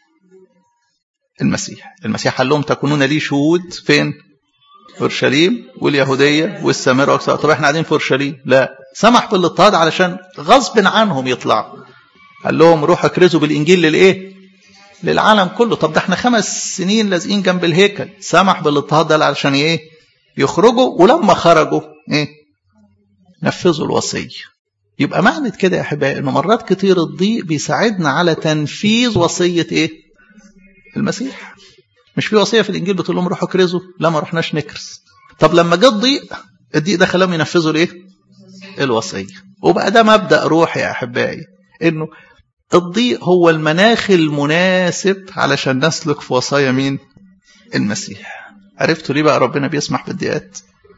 المسيح المسيح قال لهم تكونون لي شهود فين اورشليم واليهوديه والسامره واكثر طب احنا قاعدين في اورشليم لا سمح بالاضطهاد علشان غصب عنهم يطلعوا قال لهم روحوا اكرزوا بالانجيل للايه للعالم كله طب ده احنا خمس سنين لازقين جنب الهيكل سمح بالاضطهاد ده علشان ايه يخرجوا ولما خرجوا ايه نفذوا الوصيه يبقى معنى كده يا احبائي انه مرات كتير الضيق بيساعدنا على تنفيذ وصيه ايه المسيح مش في وصيه في الانجيل بتقول لهم روحوا كرزوا لا ما رحناش نكرز طب لما جه الضيق الضيق ده خلاهم ينفذوا الايه الوصيه وبقى ده مبدا روحي يا احبائي انه الضيق هو المناخ المناسب علشان نسلك في وصايا مين المسيح عرفتوا ليه بقى ربنا بيسمح بالضيقات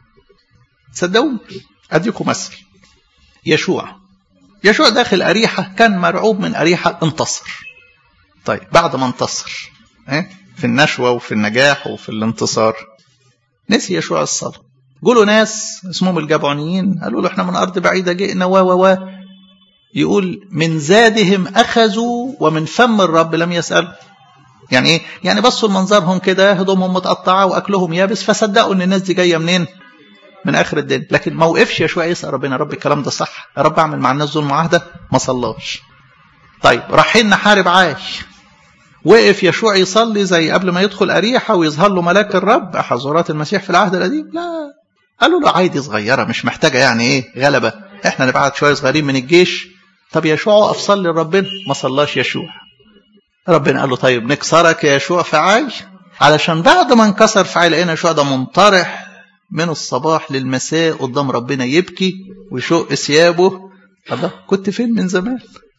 صدقوني اديكم مثل يشوع يشوع داخل أريحة كان مرعوب من أريحة انتصر طيب بعد ما انتصر في النشوة وفي النجاح وفي الانتصار نسي يشوع الصلاة قولوا ناس اسمهم الجبعونيين قالوا له احنا من أرض بعيدة جئنا و و و يقول من زادهم أخذوا ومن فم الرب لم يسألوا يعني ايه؟ يعني بصوا لمنظرهم كده هدومهم متقطعة وأكلهم يابس فصدقوا إن الناس دي جاية منين؟ من اخر الدنيا لكن ما وقفش يشوع يسال ربنا رب الكلام ده صح يا رب اعمل مع الناس دول معاهده ما صلاش طيب رايحين نحارب عاش وقف يشوع يصلي زي قبل ما يدخل أريحة ويظهر له ملاك الرب حظورات المسيح في العهد القديم لا قالوا له عادي صغيرة مش محتاجة يعني ايه غلبة احنا نبعت شوية صغيرين من الجيش طب يشوع وقف صلي لربنا ما صلاش يشوع ربنا قال له طيب نكسرك يا يشوع في عاي علشان بعد ما انكسر في عاي لقينا يشوع ده منطرح من الصباح للمساء قدام ربنا يبكي ويشق ثيابه الله كنت فين من زمان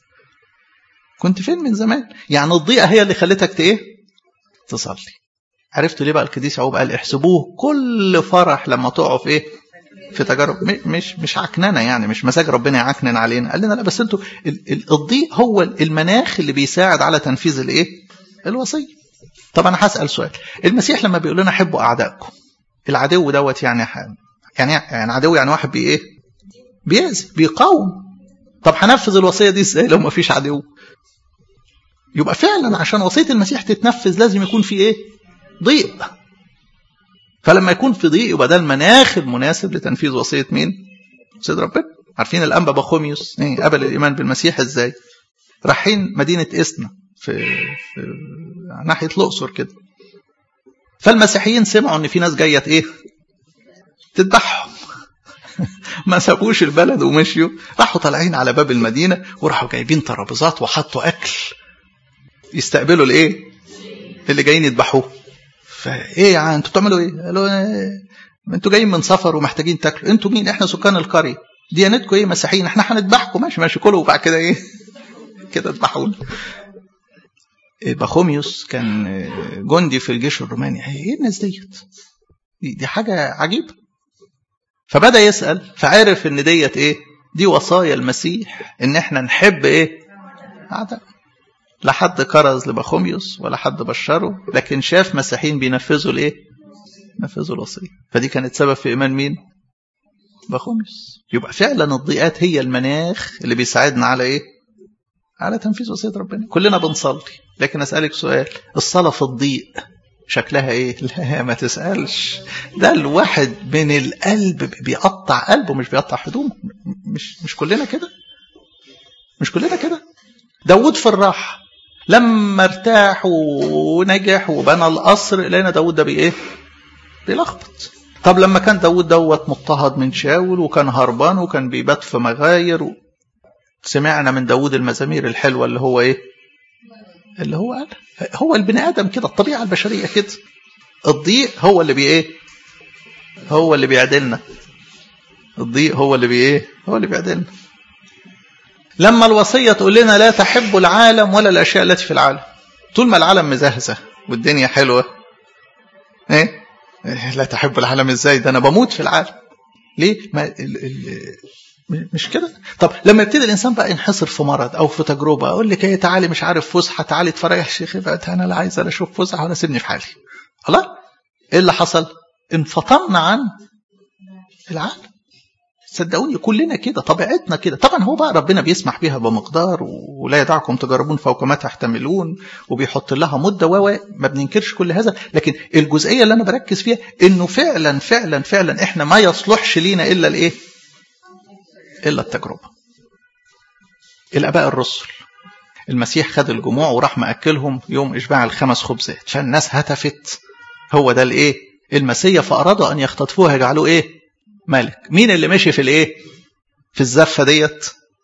كنت فين من زمان يعني الضيقة هي اللي خلتك ايه تصلي عرفتوا ليه بقى القديس يعقوب قال احسبوه كل فرح لما تقعوا في ايه في تجارب مش مش عكننه يعني مش مزاج ربنا يعكنن علينا قال لنا لا بس انتوا الضيق هو المناخ اللي بيساعد على تنفيذ الايه الوصيه طب انا هسال سؤال المسيح لما بيقول لنا حبوا اعدائكم العدو دوت يعني حام. يعني يعني عدو يعني واحد بي ايه بيأذي بيقاوم طب هنفذ الوصيه دي ازاي لو ما فيش عدو يبقى فعلا عشان وصيه المسيح تتنفذ لازم يكون في ايه ضيق فلما يكون في ضيق يبقى ده المناخ المناسب لتنفيذ وصيه مين سيد ربنا عارفين الانبا بخوميوس ايه قبل الايمان بالمسيح ازاي رايحين مدينه اسنا في, في ناحيه الاقصر كده فالمسيحيين سمعوا ان في ناس جايه ايه تذبحهم ما سابوش البلد ومشيوا راحوا طالعين على باب المدينه وراحوا جايبين ترابيزات وحطوا اكل يستقبلوا الايه اللي جايين يذبحوه فايه يا عم انتوا بتعملوا ايه قالوا إيه؟ انتوا جايين من سفر ومحتاجين تاكلوا انتوا مين احنا سكان القريه ديانتكم ايه مسيحيين احنا هنذبحكم ماشي ماشي كلوا وبعد كده ايه كده اذبحونا بخوميوس كان جندي في الجيش الروماني ايه الناس ديت دي حاجة عجيبة فبدأ يسأل فعرف ان ديت ايه دي وصايا المسيح ان احنا نحب ايه أعداء لا حد كرز لبخوميوس ولا حد بشره لكن شاف مسيحيين بينفذوا الايه نفذوا الوصية فدي كانت سبب في ايمان مين بخوميوس يبقى فعلا الضيقات هي المناخ اللي بيساعدنا على ايه على تنفيذ وصية ربنا كلنا بنصلي لكن أسألك سؤال الصلاة في الضيق شكلها ايه لا ما تسألش ده الواحد من القلب بيقطع قلبه مش بيقطع هدومه مش مش كلنا كده مش كلنا كده داود في الراحة لما ارتاح ونجح وبنى القصر لقينا داود ده بايه بيلخبط طب لما كان داود دوت مضطهد من شاول وكان هربان وكان بيبات في مغاير و... سمعنا من داود المزامير الحلوة اللي هو ايه اللي هو قال هو البني ادم كده الطبيعة البشرية كده الضيق هو اللي بي ايه هو اللي بيعدلنا الضيق هو اللي بي ايه هو اللي بيعدلنا لما الوصية تقول لنا لا تحب العالم ولا الأشياء التي في العالم طول ما العالم مزهزة والدنيا حلوة ايه لا تحب العالم ازاي ده انا بموت في العالم ليه ما ال ال مش كده طب لما يبتدي الانسان بقى ينحصر في مرض او في تجربه اقول لك ايه تعالي مش عارف فسحه تعالي اتفرج يا شيخ بقى انا لا عايز لا اشوف فسحه ولا سيبني في حالي خلاص ايه اللي حصل انفطرنا عن العالم صدقوني كلنا كده طبيعتنا كده طبعا هو بقى ربنا بيسمح بيها بمقدار ولا يدعكم تجربون فوق ما تحتملون وبيحط لها مده و ما بننكرش كل هذا لكن الجزئيه اللي انا بركز فيها انه فعلا فعلا فعلا احنا ما يصلحش لينا الا الايه إلا التجربة الآباء الرسل المسيح خد الجموع وراح مأكلهم يوم إشباع الخمس خبزات فالناس هتفت هو ده الإيه المسيح فأرادوا أن يختطفوه يجعلوه إيه ملك مين اللي مشي في الإيه في الزفة ديت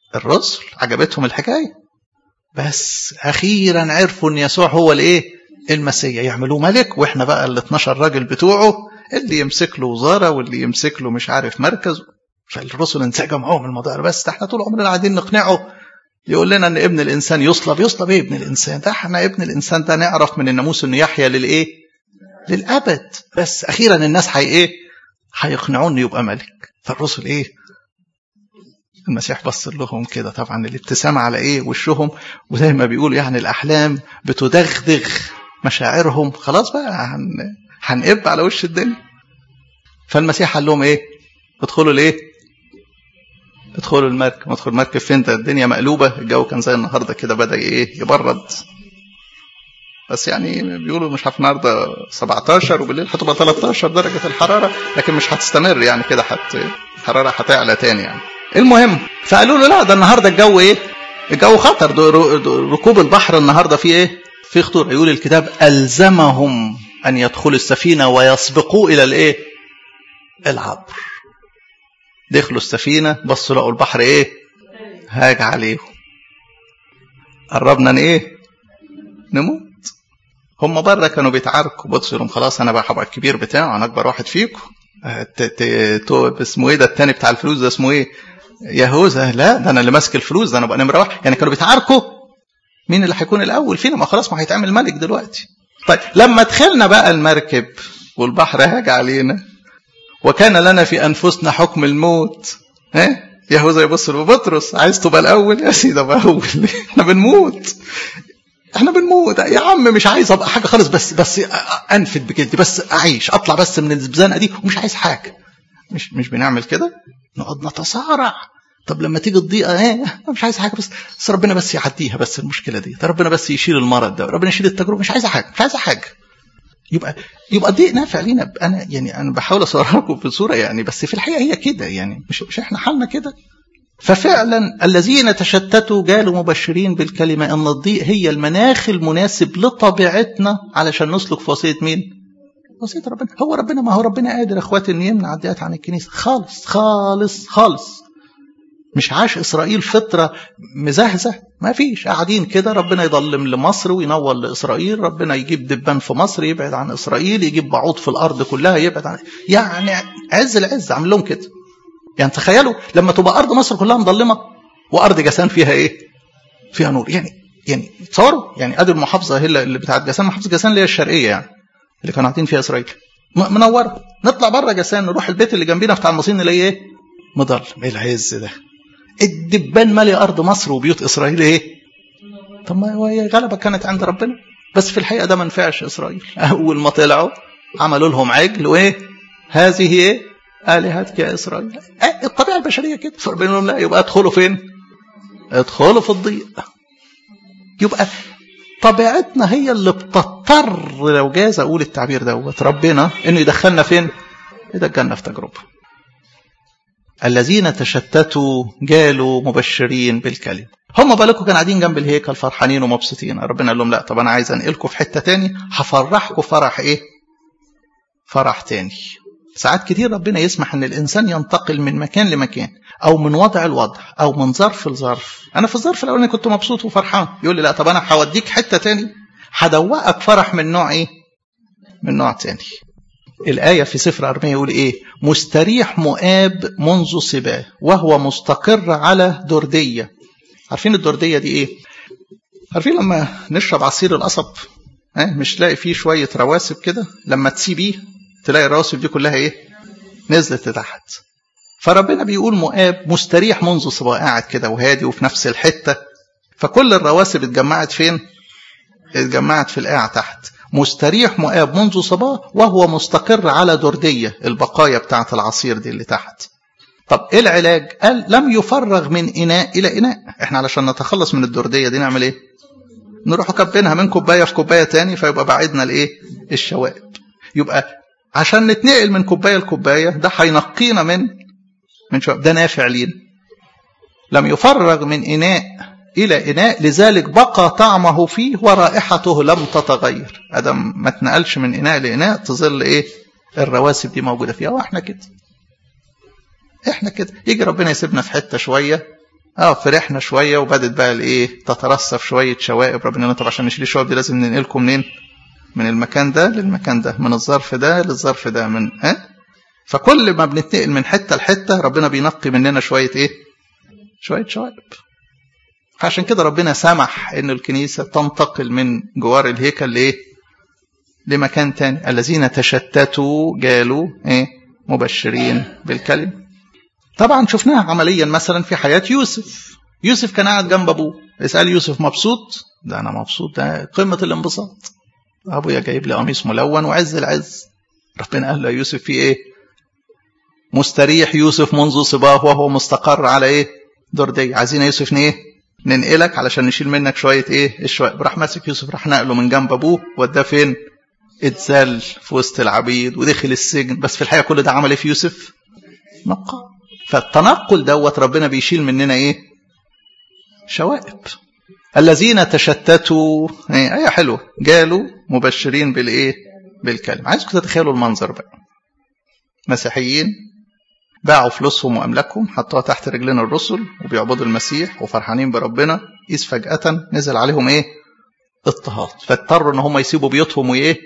الرسل عجبتهم الحكاية بس أخيرا عرفوا أن يسوع هو الإيه المسيح يعملوه ملك وإحنا بقى ال 12 راجل بتوعه اللي يمسك له وزارة واللي يمسك له مش عارف مركز فالرسل انسجم معاهم الموضوع بس احنا طول عمرنا قاعدين نقنعه يقول لنا ان ابن الانسان يصلب يصلب ايه ابن الانسان ده احنا ابن الانسان ده نعرف من الناموس انه يحيا للايه للابد بس اخيرا الناس هي ايه هيقنعوه انه يبقى ملك فالرسل ايه المسيح بص لهم كده طبعا الابتسامة على ايه وشهم وزي ما بيقولوا يعني الاحلام بتدغدغ مشاعرهم خلاص بقى هن... هنقب على وش الدنيا فالمسيح قال لهم ايه ادخلوا الايه ادخلوا المركب ادخل المركب فين ده الدنيا مقلوبة الجو كان زي النهاردة كده بدأ ايه يبرد بس يعني بيقولوا مش عارف النهارده 17 وبالليل هتبقى 13 درجة الحرارة لكن مش هتستمر يعني كده حت الحرارة هتعلى تاني يعني المهم فقالوا له لا ده النهارده الجو ايه الجو خطر ركوب البحر النهارده فيه ايه في خطوره يقول الكتاب الزمهم ان يدخلوا السفينه ويسبقوا الى الايه العبر دخلوا السفينه بصوا لقوا البحر ايه هاج عليهم قربنا ايه نموت هم بره كانوا بيتعاركوا بصوا لهم خلاص انا بقى هبقى الكبير بتاعه انا اكبر واحد فيكم اسمه ايه ده التاني بتاع الفلوس ده اسمه ايه يهوذا لا ده انا اللي ماسك الفلوس ده انا بقى نمره واحد يعني كانوا بيتعاركوا مين اللي هيكون الاول فينا ما خلاص ما هيتعمل ملك دلوقتي طيب لما دخلنا بقى المركب والبحر هاج علينا وكان لنا في انفسنا حكم الموت ها يهوذا يبص لبطرس عايز تبقى الاول يا سيدي ابقى اول احنا بنموت احنا بنموت يا عم مش عايز ابقى حاجه خالص بس بس انفد بجلدي بس اعيش اطلع بس من الزنقه دي ومش عايز حاجه مش مش بنعمل كده نقعد نتصارع طب لما تيجي الضيقه ايه مش عايز حاجه بس بس ربنا بس يعديها بس المشكله دي ربنا بس يشيل المرض ده ربنا يشيل التجربه مش عايزه حاجه مش عايزه حاجه يبقى يبقى الضيق نافع لينا انا يعني انا بحاول اصورها لكم في صوره يعني بس في الحقيقه هي كده يعني مش مش احنا حالنا كده ففعلا الذين تشتتوا جالوا مبشرين بالكلمة أن الضيق هي المناخ المناسب لطبيعتنا علشان نسلك في وصية مين؟ وصية ربنا هو ربنا ما هو ربنا قادر اخواتي ان يمنع الضيقات عن الكنيسة خالص خالص خالص مش عاش إسرائيل فترة مزهزة ما فيش قاعدين كده ربنا يضلم لمصر وينور لإسرائيل ربنا يجيب دبان في مصر يبعد عن إسرائيل يجيب بعوض في الأرض كلها يبعد عن يعني عز العز عامل لهم كده يعني تخيلوا لما تبقى ارض مصر كلها مظلمه وارض جسان فيها ايه؟ فيها نور يعني يعني تصوروا يعني ادي المحافظه هي اللي بتاعت جسان محافظه جسان اللي هي الشرقيه يعني اللي كانوا قاعدين فيها اسرائيل منوره نطلع بره جسان نروح البيت اللي جنبينا بتاع المصريين نلاقيه ايه؟ مضلم ايه العز ده؟ الدبان مالي ارض مصر وبيوت اسرائيل ايه؟ طب ما هو غلبه كانت عند ربنا بس في الحقيقه ده ما نفعش اسرائيل اول ما طلعوا عملوا لهم عجل وايه؟ هذه ايه؟ آلهتك يا إسرائيل الطبيعة البشرية كده فربنا لهم لا يبقى ادخلوا فين ادخلوا في الضيق يبقى طبيعتنا هي اللي بتضطر لو جاز أقول التعبير دوت ربنا إنه يدخلنا فين يدخلنا في تجربة الذين تشتتوا جالوا مبشرين بالكلمة هم بالكم كانوا قاعدين جنب الهيكل فرحانين ومبسوطين ربنا قال لهم لا طب انا عايز انقلكم في حته تاني هفرحكم فرح ايه فرح تاني ساعات كتير ربنا يسمح ان الانسان ينتقل من مكان لمكان او من وضع لوضع او من ظرف لظرف انا في الظرف الاولاني كنت مبسوط وفرحان يقول لي لا طب انا هوديك حته تاني هدوقك فرح من نوع ايه من نوع تاني الآية في سفر أرمية يقول إيه مستريح مؤاب منذ صباه وهو مستقر على دردية عارفين الدردية دي إيه عارفين لما نشرب عصير القصب اه مش لاقي فيه شوية رواسب كده لما تسيبيه تلاقي الرواسب دي كلها ايه نزلت لتحت فربنا بيقول مؤاب مستريح منذ صباه قاعد كده وهادي وفي نفس الحته فكل الرواسب اتجمعت فين اتجمعت في القاع تحت مستريح مؤاب منذ صباه وهو مستقر على دردية البقايا بتاعة العصير دي اللي تحت طب ايه العلاج قال لم يفرغ من اناء الى اناء احنا علشان نتخلص من الدردية دي نعمل ايه نروح كبينها من كوباية في كوباية تاني فيبقى بعدنا الايه الشوائب يبقى عشان نتنقل من كوباية لكوباية ده هينقينا من من شوائب ده نافع لينا لم يفرغ من إناء إلى إناء لذلك بقى طعمه فيه ورائحته لم تتغير أدم ما اتنقلش من إناء لإناء تظل إيه الرواسب دي موجودة فيها وإحنا كده إحنا كده يجي ربنا يسيبنا في حتة شوية اه فرحنا شويه وبدت بقى الايه تترصف شويه شوائب ربنا طب عشان نشيل الشوائب دي لازم ننقلكم منين؟ من المكان ده للمكان ده من الظرف ده للظرف ده من ها أه؟ فكل ما بنتنقل من حته لحته ربنا بينقي مننا شويه ايه؟ شويه شوائب فعشان كده ربنا سمح ان الكنيسه تنتقل من جوار الهيكل لايه؟ لمكان تاني الذين تشتتوا جالوا ايه؟ مبشرين بالكلمه طبعا شفناها عمليا مثلا في حياه يوسف يوسف كان قاعد جنب ابوه اسال يوسف مبسوط ده انا مبسوط ده قمه الانبساط ابويا جايب لي قميص ملون وعز العز ربنا قال له يوسف في ايه مستريح يوسف منذ صباه وهو مستقر على ايه دردي عايزين يوسف ايه ننقلك علشان نشيل منك شويه ايه الشوائب راح ماسك يوسف راح نقله من جنب ابوه وداه فين اتذل في وسط العبيد ودخل السجن بس في الحقيقه كل ده عمل ايه في يوسف نقى فالتنقل دوت ربنا بيشيل مننا ايه شوائب الذين تشتتوا ايه ايه حلوه جالوا مبشرين بالايه بالكلمه عايزكم تتخيلوا المنظر بقى مسيحيين باعوا فلوسهم واملاكهم حطوها تحت رجلين الرسل وبيعبدوا المسيح وفرحانين بربنا اذ فجاه نزل عليهم ايه اضطهاد فاضطروا ان هم يسيبوا بيوتهم وايه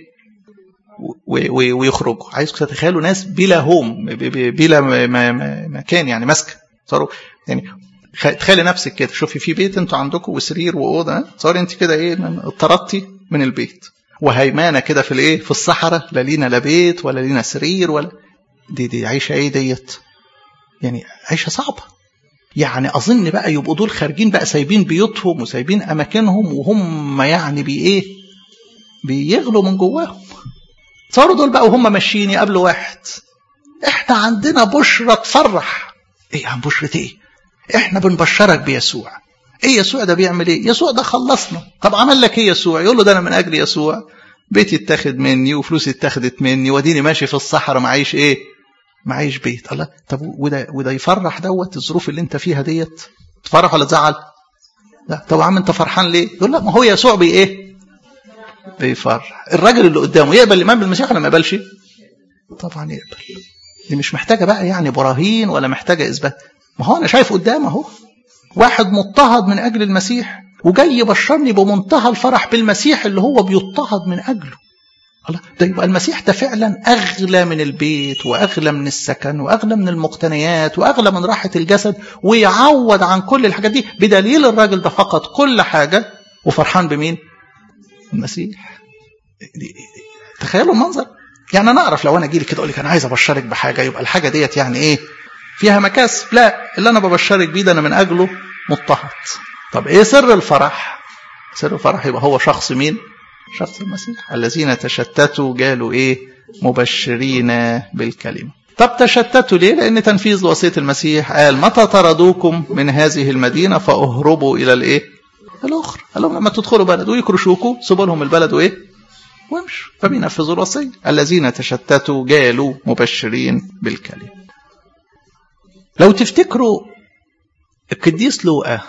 ويخرجوا عايزكم تتخيلوا ناس بلا هوم بلا مكان يعني ماسكه صاروا يعني تخيلي نفسك كده شوفي في بيت انتوا عندكم وسرير واوضه صار انت كده ايه اضطردتي من البيت وهيمانه كده في الايه في الصحراء لا لينا لا بيت ولا لينا سرير ولا دي دي عيشه ايه ديت يعني عيشه صعبه يعني اظن بقى يبقوا دول خارجين بقى سايبين بيوتهم وسايبين اماكنهم وهم يعني بي ايه بيغلوا من جواهم صاروا دول بقى وهم ماشيين يقابلوا واحد احنا عندنا بشرة تفرح ايه عن بشرة ايه احنا بنبشرك بيسوع ايه يسوع ده بيعمل ايه يسوع ده خلصنا طب عمل لك ايه يسوع يقول له ده انا من اجل يسوع بيتي اتاخد مني وفلوسي اتاخدت مني وديني ماشي في الصحراء معيش ايه معيش بيت الله طب وده وده يفرح دوت الظروف اللي انت فيها ديت تفرح ولا تزعل لا طب يا عم انت فرحان ليه يقول لا ما هو يسوع بي ايه بيفرح الراجل اللي قدامه يقبل الايمان بالمسيح ولا ما يقبلش طبعا يقبل دي مش محتاجه بقى يعني براهين ولا محتاجه اثبات ما هو انا شايف قدام اهو واحد مضطهد من اجل المسيح وجاي يبشرني بمنتهى الفرح بالمسيح اللي هو بيضطهد من اجله الله ده يبقى المسيح ده فعلا اغلى من البيت واغلى من السكن واغلى من المقتنيات واغلى من راحه الجسد ويعوض عن كل الحاجات دي بدليل الراجل ده فقد كل حاجه وفرحان بمين؟ المسيح تخيلوا المنظر يعني انا اعرف لو انا اجي لك كده اقول لك انا عايز ابشرك بحاجه يبقى الحاجه ديت يعني ايه؟ فيها مكاسب لا اللي انا ببشرك بيه ده انا من اجله مضطهد طب ايه سر الفرح؟ سر الفرح يبقى هو شخص مين؟ شخص المسيح الذين تشتتوا قالوا ايه مبشرين بالكلمة طب تشتتوا ليه لان تنفيذ وصية المسيح قال متى طردوكم من هذه المدينة فاهربوا الى الايه الاخرى قال لهم لما تدخلوا بلد ويكرشوكوا سيبوا لهم البلد وايه وامشوا فبينفذوا الوصية الذين تشتتوا قالوا مبشرين بالكلمة لو تفتكروا القديس لوقا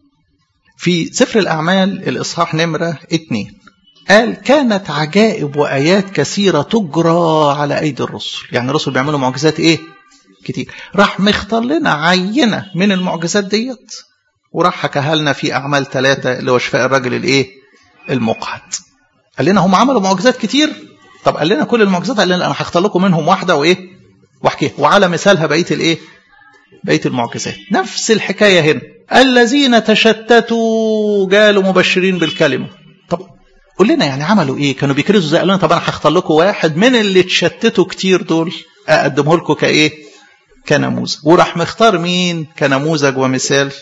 في سفر الأعمال الإصحاح نمرة اتنين قال كانت عجائب وآيات كثيرة تجرى على أيدي الرسل يعني الرسل بيعملوا معجزات إيه كتير راح مختار لنا عينة من المعجزات ديت وراح حكاها لنا في أعمال ثلاثة اللي هو شفاء الراجل الإيه المقعد قال لنا هم عملوا معجزات كتير طب قال لنا كل المعجزات قال لنا أنا هختار لكم منهم واحدة وإيه واحكيها وعلى مثالها بقية الإيه بقية المعجزات نفس الحكاية هنا الذين تشتتوا قالوا مبشرين بالكلمة طب قول لنا يعني عملوا ايه كانوا بيكرزوا زي قالوا لنا طب انا هختار لكم واحد من اللي اتشتتوا كتير دول اقدمه لكم كايه كنموذج وراح مختار مين كنموذج ومثال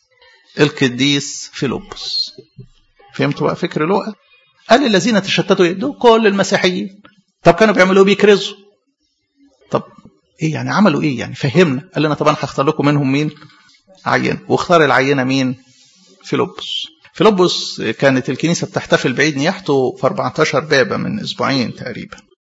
القديس فيلبس فهمتوا بقى فكر لوقا قال الذين تشتتوا دول كل المسيحيين طب كانوا بيعملوا بيكرزوا طب ايه يعني عملوا ايه يعني فهمنا قال لنا طب انا هختار لكم منهم مين عينه واختار العينه مين فيلبس فيلبس كانت الكنيسة بتحتفل بعيد نياحته في 14 بابا من أسبوعين تقريبا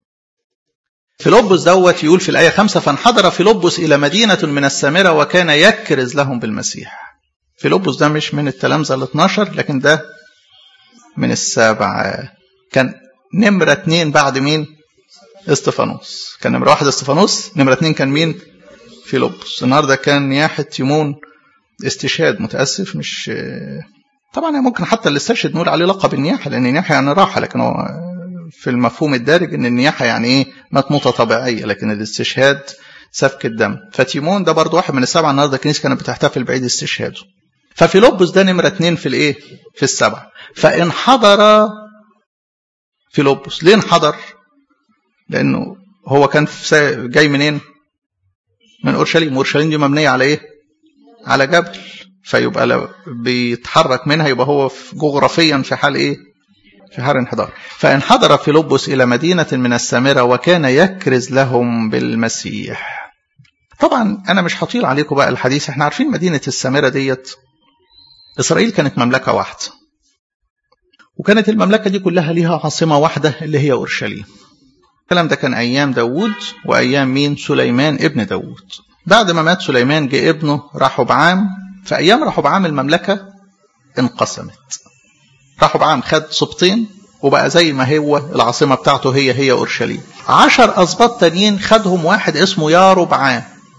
فيلبس دوت يقول في الآية خمسة فانحدر فيلبس إلى مدينة من السامرة وكان يكرز لهم بالمسيح فيلبس ده مش من التلامذة ال 12 لكن ده من السابعة كان نمرة اتنين بعد مين؟ استفانوس كان نمرة واحد استفانوس نمرة اتنين كان مين؟ فيلبس النهارده كان نياحة تيمون استشهاد متاسف مش طبعا ممكن حتى اللي استشهد نقول عليه لقب النياحه لان النياحه يعني راحه لكن هو في المفهوم الدارج ان النياحه يعني ايه مات موته طبيعيه لكن الاستشهاد سفك الدم فتيمون ده برضه واحد من السبعه النهارده الكنيسه كانت بتحتفل بعيد استشهاده ففيلبس ده نمره اثنين في الايه في السبعه فان حضر فيلبس ليه انحدر لانه هو كان في جاي منين من اورشليم اورشليم دي مبنيه على ايه على جبل فيبقى لو بيتحرك منها يبقى هو في جغرافيا في حال ايه في حال انحدار فانحدر فيلبس الى مدينه من السامره وكان يكرز لهم بالمسيح طبعا انا مش هطيل عليكم بقى الحديث احنا عارفين مدينه السامره ديت اسرائيل كانت مملكه واحده وكانت المملكه دي كلها ليها عاصمه واحده اللي هي اورشليم الكلام ده كان ايام داوود وايام مين سليمان ابن داوود بعد ما مات سليمان جه ابنه رحبعام في ايام رحبعام المملكه انقسمت رحبعام خد سبطين وبقى زي ما هو العاصمة بتاعته هي هي أورشليم عشر أسباط تانيين خدهم واحد اسمه ياربعام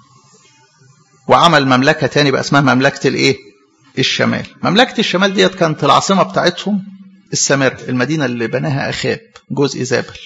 وعمل مملكة تاني بقى اسمها مملكة الإيه؟ الشمال مملكة الشمال ديت كانت العاصمة بتاعتهم السامرة المدينة اللي بناها أخاب جزء زابل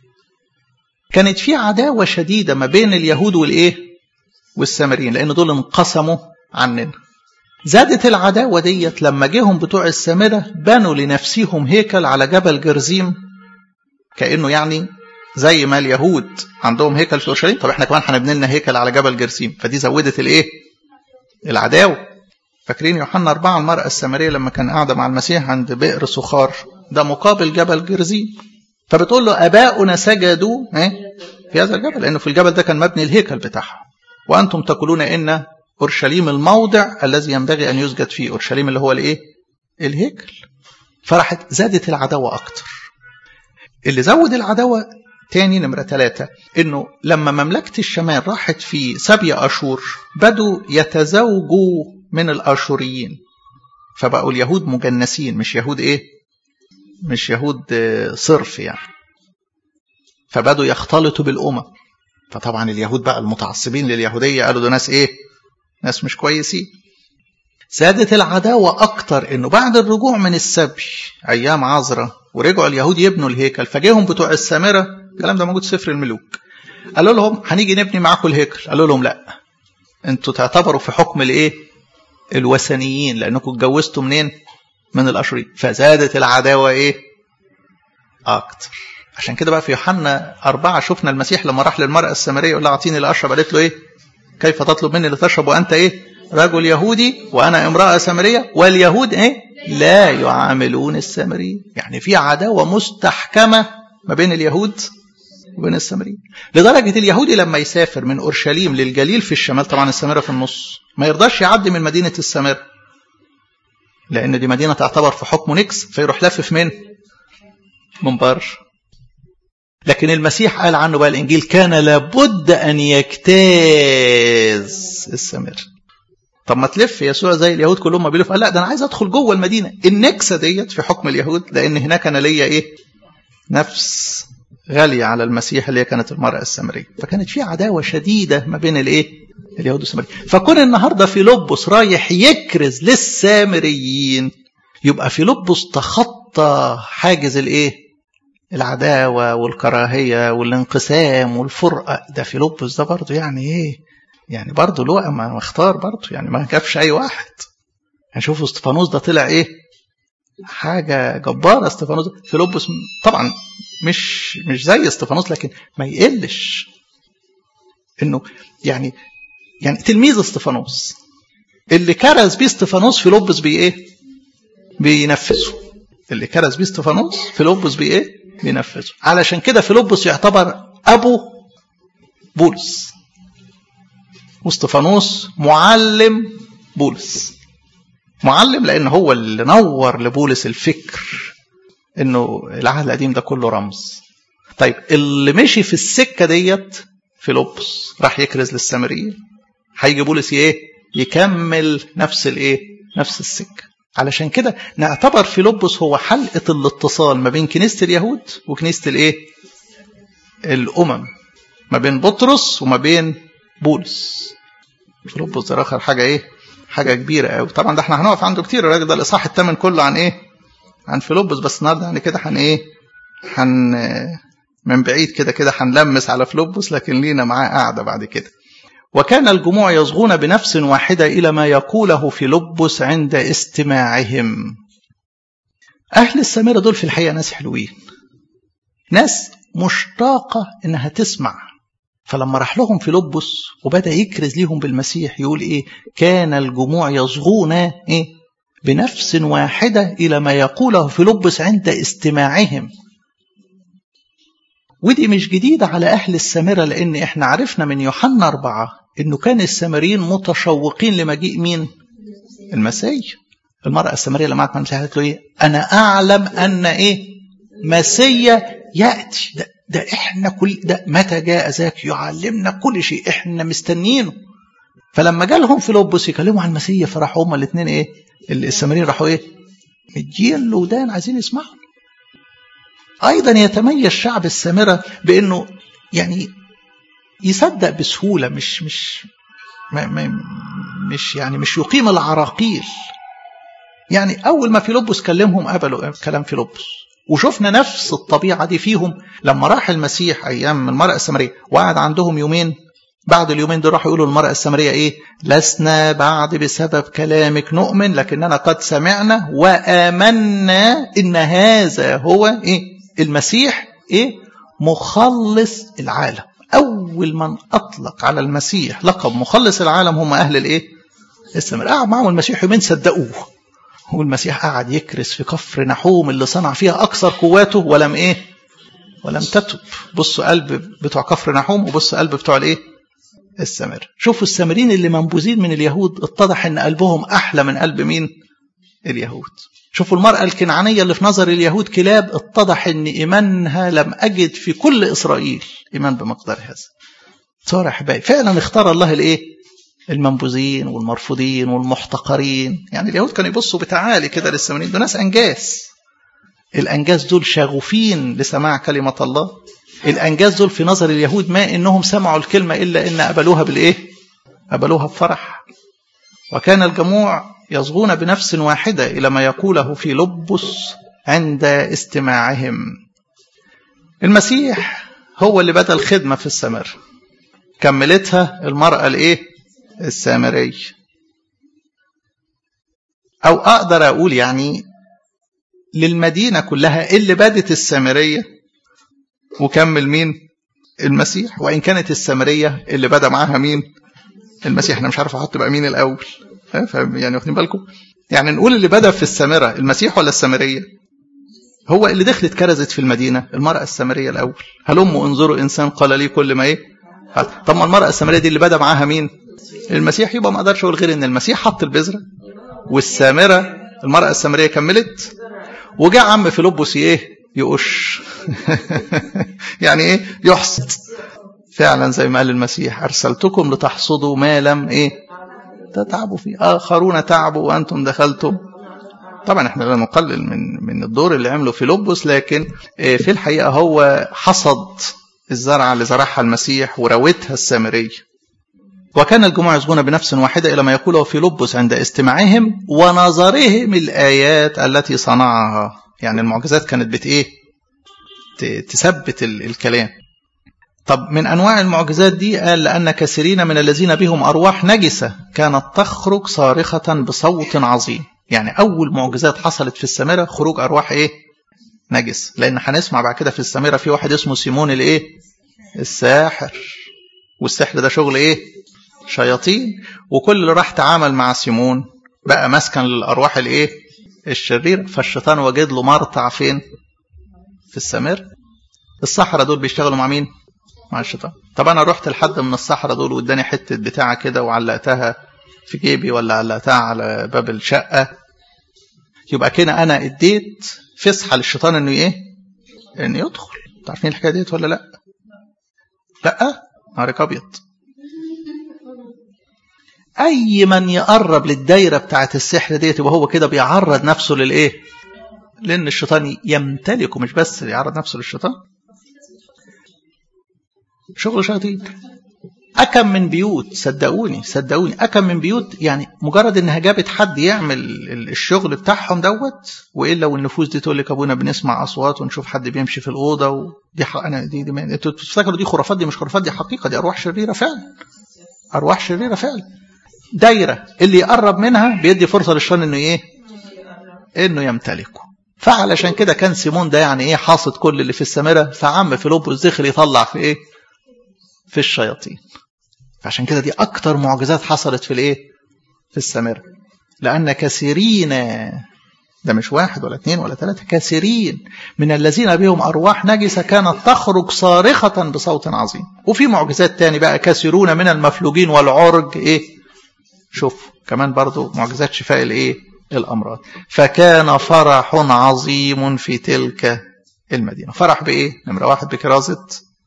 كانت في عداوة شديدة ما بين اليهود والإيه؟ والسامريين لأن دول انقسموا عننا زادت العداوة ديت لما جيهم بتوع السامرة بنوا لنفسهم هيكل على جبل جرزيم كأنه يعني زي ما اليهود عندهم هيكل في اورشليم طب احنا كمان هنبني لنا هيكل على جبل جرزيم فدي زودت الايه؟ العداوة فاكرين يوحنا أربعة المرأة السامرية لما كان قاعدة مع المسيح عند بئر سخار ده مقابل جبل جرزيم فبتقول له أباؤنا سجدوا في هذا الجبل لأنه في الجبل ده كان مبني الهيكل بتاعهم وأنتم تقولون إن أورشليم الموضع الذي ينبغي أن يسجد فيه أورشليم اللي هو الإيه؟ الهيكل فراحت زادت العداوة أكتر اللي زود العداوة تاني نمرة ثلاثة إنه لما مملكة الشمال راحت في سبي أشور بدوا يتزوجوا من الآشوريين فبقوا اليهود مجنسين مش يهود إيه؟ مش يهود صرف يعني فبدوا يختلطوا بالأمم فطبعا اليهود بقى المتعصبين لليهودية قالوا ده ناس إيه؟ ناس مش كويسين زادت العداوة أكتر إنه بعد الرجوع من السبي أيام عذرة ورجعوا اليهود يبنوا الهيكل فجيهم بتوع السامرة الكلام ده موجود في سفر الملوك قالوا لهم هنيجي نبني معاكم الهيكل قالوا لهم لا انتوا تعتبروا في حكم الايه الوثنيين لانكم اتجوزتوا منين من الاشوريين فزادت العداوه ايه اكتر عشان كده بقى في يوحنا أربعة شفنا المسيح لما راح للمرأة السامرية يقول لها أعطيني لأشرب قالت له إيه كيف تطلب مني لتشرب وأنت إيه رجل يهودي وأنا امرأة سامرية واليهود إيه لا يعاملون السامريين يعني في عداوة مستحكمة ما بين اليهود وبين السامريين لدرجة اليهودي لما يسافر من أورشليم للجليل في الشمال طبعا السامرة في النص ما يرضاش يعدي من مدينة السامرة لأن دي مدينة تعتبر في حكم نكس فيروح لافف من من بر لكن المسيح قال عنه بقى الإنجيل كان لابد أن يجتاز السامرة طب ما تلف يسوع زي اليهود كلهم ما بيلف قال لا ده انا عايز ادخل جوه المدينه النكسه ديت في حكم اليهود لان هناك انا ليا ايه نفس غاليه على المسيح اللي هي كانت المراه السامريه فكانت في عداوه شديده ما بين الايه اليهود والسامريين فكون النهارده في لبس رايح يكرز للسامريين يبقى في لبس تخطى حاجز الايه العداوه والكراهيه والانقسام والفرقه ده في لبس ده برضه يعني ايه يعني برضه لوقا ما اختار برضه يعني ما جابش اي واحد هنشوف يعني استفانوس ده طلع ايه حاجه جباره استفانوس فيلبس طبعا مش مش زي استفانوس لكن ما يقلش انه يعني يعني تلميذ استفانوس اللي كرز بيه استفانوس فيلبس بيه ايه بينفذه اللي كرز بيه استفانوس فيلبس بيه ايه بينفذه علشان كده فيلبس يعتبر ابو بولس واستفانوس معلم بولس معلم لان هو اللي نور لبولس الفكر انه العهد القديم ده كله رمز طيب اللي مشي في السكه ديت فيلبس راح يكرز للسامريين هيجي بولس ايه يكمل نفس الايه نفس السكه علشان كده نعتبر فيلبس هو حلقه الاتصال ما بين كنيسه اليهود وكنيسه الايه الامم ما بين بطرس وما بين بولس فيلبس ده اخر حاجه ايه حاجة كبيرة قوي طبعا ده احنا هنقف عنده كتير الراجل ده الإصحاح الثامن كله عن إيه عن فيلبس بس النهارده يعني كده هن إيه هن من بعيد كده كده هنلمس على فيلبس لكن لينا معاه قاعدة بعد كده وكان الجموع يصغون بنفس واحدة إلى ما يقوله فيلبس عند استماعهم أهل السامرة دول في الحقيقة ناس حلوين ناس مشتاقة إنها تسمع فلما راح لهم فيلبس وبدأ يكرز ليهم بالمسيح يقول إيه كان الجموع يصغون إيه بنفس واحدة إلى ما يقوله فيلبس عند استماعهم ودي مش جديدة على أهل السامرة لأن إحنا عرفنا من يوحنا أربعة إنه كان السامريين متشوقين لمجيء مين؟ المسيح المرأة السامرية لما قعدت مع المسيح قالت له إيه؟ أنا أعلم أن إيه؟ مسيا يأتي ده, ده إحنا كل ده متى جاء ذاك يعلمنا كل شيء إحنا مستنيينه فلما جالهم فيلبس يكلموا عن المسيح فراحوا هما الاثنين إيه؟ السامريين راحوا إيه؟ مدين له ودان عايزين يسمعوا أيضا يتميز شعب السامرة بأنه يعني يصدق بسهولة مش مش ما ما مش يعني مش يقيم العراقيل يعني أول ما فيلبس كلمهم قبلوا كلام فيلبس وشفنا نفس الطبيعة دي فيهم لما راح المسيح أيام المرأة السامرية وقعد عندهم يومين بعد اليومين دول راحوا يقولوا المرأة السامرية إيه لسنا بعد بسبب كلامك نؤمن لكننا قد سمعنا وآمنا إن هذا هو إيه المسيح إيه مخلص العالم أول من أطلق على المسيح لقب مخلص العالم هم أهل الإيه السامرة قعد معهم المسيح يومين صدقوه والمسيح قعد يكرس في كفر نحوم اللي صنع فيها أكثر قواته ولم إيه ولم تتب بصوا قلب بتوع كفر نحوم وبصوا قلب بتوع الإيه السامر شوفوا السامرين اللي منبوذين من اليهود اتضح ان قلبهم احلى من قلب مين اليهود شوفوا المرأة الكنعانية اللي في نظر اليهود كلاب اتضح ان ايمانها لم اجد في كل اسرائيل ايمان بمقدار هذا صار احبائي فعلا اختار الله الايه المنبوذين والمرفوضين والمحتقرين يعني اليهود كانوا يبصوا بتعالي كده للسامريين دول ناس انجاز الانجاز دول شغوفين لسماع كلمة الله الأنجاز دول في نظر اليهود ما إنهم سمعوا الكلمة إلا إن قبلوها بالإيه؟ قبلوها بفرح وكان الجموع يصغون بنفس واحدة إلى ما يقوله في لبس عند استماعهم المسيح هو اللي بدأ الخدمة في السمر كملتها المرأة الإيه؟ السامرية أو أقدر أقول يعني للمدينة كلها اللي بدت السامرية وكمل مين المسيح وإن كانت السامرية اللي بدأ معاها مين المسيح أنا مش عارف أحط بقى مين الأول يعني واخدين بالكم يعني نقول اللي بدأ في السامرة المسيح ولا السامرية هو اللي دخلت كرزت في المدينة المرأة السامرية الأول هلموا انظروا إنسان قال لي كل ما إيه طب ما المرأة السامرية دي اللي بدأ معاها مين المسيح يبقى ما أقدرش أقول غير إن المسيح حط البذرة والسامرة المرأة السامرية كملت وجاء عم فيلبس إيه يقش يعني ايه يحصد فعلا زي ما قال المسيح ارسلتكم لتحصدوا ما لم ايه تتعبوا فيه اخرون تعبوا وانتم دخلتم طبعا احنا لا نقلل من من الدور اللي عمله في لبس لكن في الحقيقه هو حصد الزرعه اللي زرعها المسيح وروتها السامريه وكان الجموع يصغون بنفس واحده الى ما يقوله في لبس عند استماعهم ونظرهم الايات التي صنعها يعني المعجزات كانت بت ايه تثبت الكلام طب من انواع المعجزات دي قال لان كثيرين من الذين بهم ارواح نجسه كانت تخرج صارخه بصوت عظيم يعني اول معجزات حصلت في السامره خروج ارواح ايه نجس لان هنسمع بعد كده في السامره في واحد اسمه سيمون الايه الساحر والسحر ده شغل ايه شياطين وكل اللي راح تعامل مع سيمون بقى مسكن للارواح الايه الشرير فالشيطان وجد له مرتع فين في السمر الصحراء دول بيشتغلوا مع مين مع الشيطان طب انا رحت لحد من الصحراء دول واداني حته بتاعه كده وعلقتها في جيبي ولا علقتها على باب الشقه يبقى كده انا اديت فسحه للشيطان انه ايه انه يدخل عارفين الحكايه ديت ولا لا لا نهارك ابيض اي من يقرب للدايره بتاعت السحر ديت يبقى هو كده بيعرض نفسه للايه لان الشيطان يمتلكه مش بس يعرض نفسه للشيطان شغل شياطين أكم من بيوت صدقوني صدقوني أكم من بيوت يعني مجرد انها جابت حد يعمل الشغل بتاعهم دوت والا والنفوس دي تقول لك ابونا بنسمع اصوات ونشوف حد بيمشي في الاوضه ودي حق انا دي, دي ما... انتوا تفتكروا دي خرافات دي مش خرافات دي حقيقه دي ارواح شريره فعلا ارواح شريره فعلا دايره اللي يقرب منها بيدي فرصه للشيطان انه ايه انه يمتلكه فعلشان كده كان سيمون ده يعني ايه حاصد كل اللي في السامره فعم فيلبس دخل يطلع في ايه في الشياطين فعشان كده دي اكتر معجزات حصلت في الايه في السامره لان كثيرين ده مش واحد ولا اثنين ولا ثلاثة كثيرين من الذين بهم أرواح نجسة كانت تخرج صارخة بصوت عظيم وفي معجزات تاني بقى كثيرون من المفلوجين والعرج إيه شوف كمان برضو معجزات شفاء الإيه الأمراض فكان فرح عظيم في تلك المدينة فرح بإيه نمرة واحد بكرازة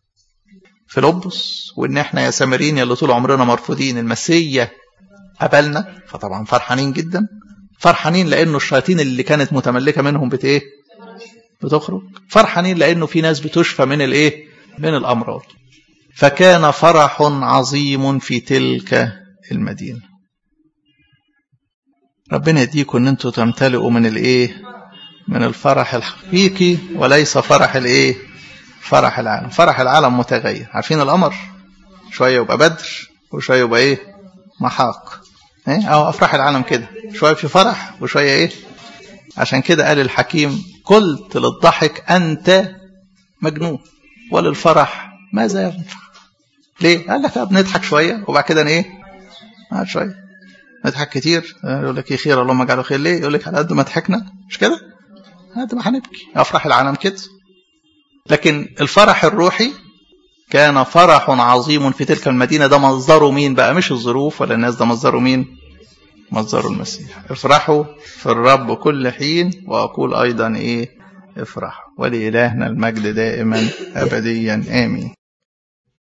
فيلبس وإن إحنا يا سامرين اللي طول عمرنا مرفوضين المسية قبلنا فطبعا فرحانين جدا فرحانين لانه الشياطين اللي كانت متملكه منهم بت ايه بتخرج فرحانين لانه في ناس بتشفى من الايه من الامراض فكان فرح عظيم في تلك المدينه ربنا يديكم ان انتوا تمتلئوا من الايه من الفرح الحقيقي وليس فرح الايه فرح العالم فرح العالم متغير عارفين القمر شويه يبقى بدر وشويه يبقى ايه محاق ايه او افراح العالم كده شويه في فرح وشويه ايه عشان كده قال الحكيم قلت للضحك انت مجنون وللفرح ماذا ينفع ليه قال لك بنضحك شويه وبعد كده ايه قعد شويه نضحك كتير يقول لك ايه خير اللهم اجعله خير ليه يقول لك على قد ما ضحكنا مش كده على قد ما هنبكي افراح العالم كده لكن الفرح الروحي كان فرح عظيم في تلك المدينة ده مصدره مين بقى مش الظروف ولا الناس ده مصدره مين مصدره المسيح افرحوا في الرب كل حين وأقول أيضا إيه افرحوا ولإلهنا المجد دائما أبديا آمين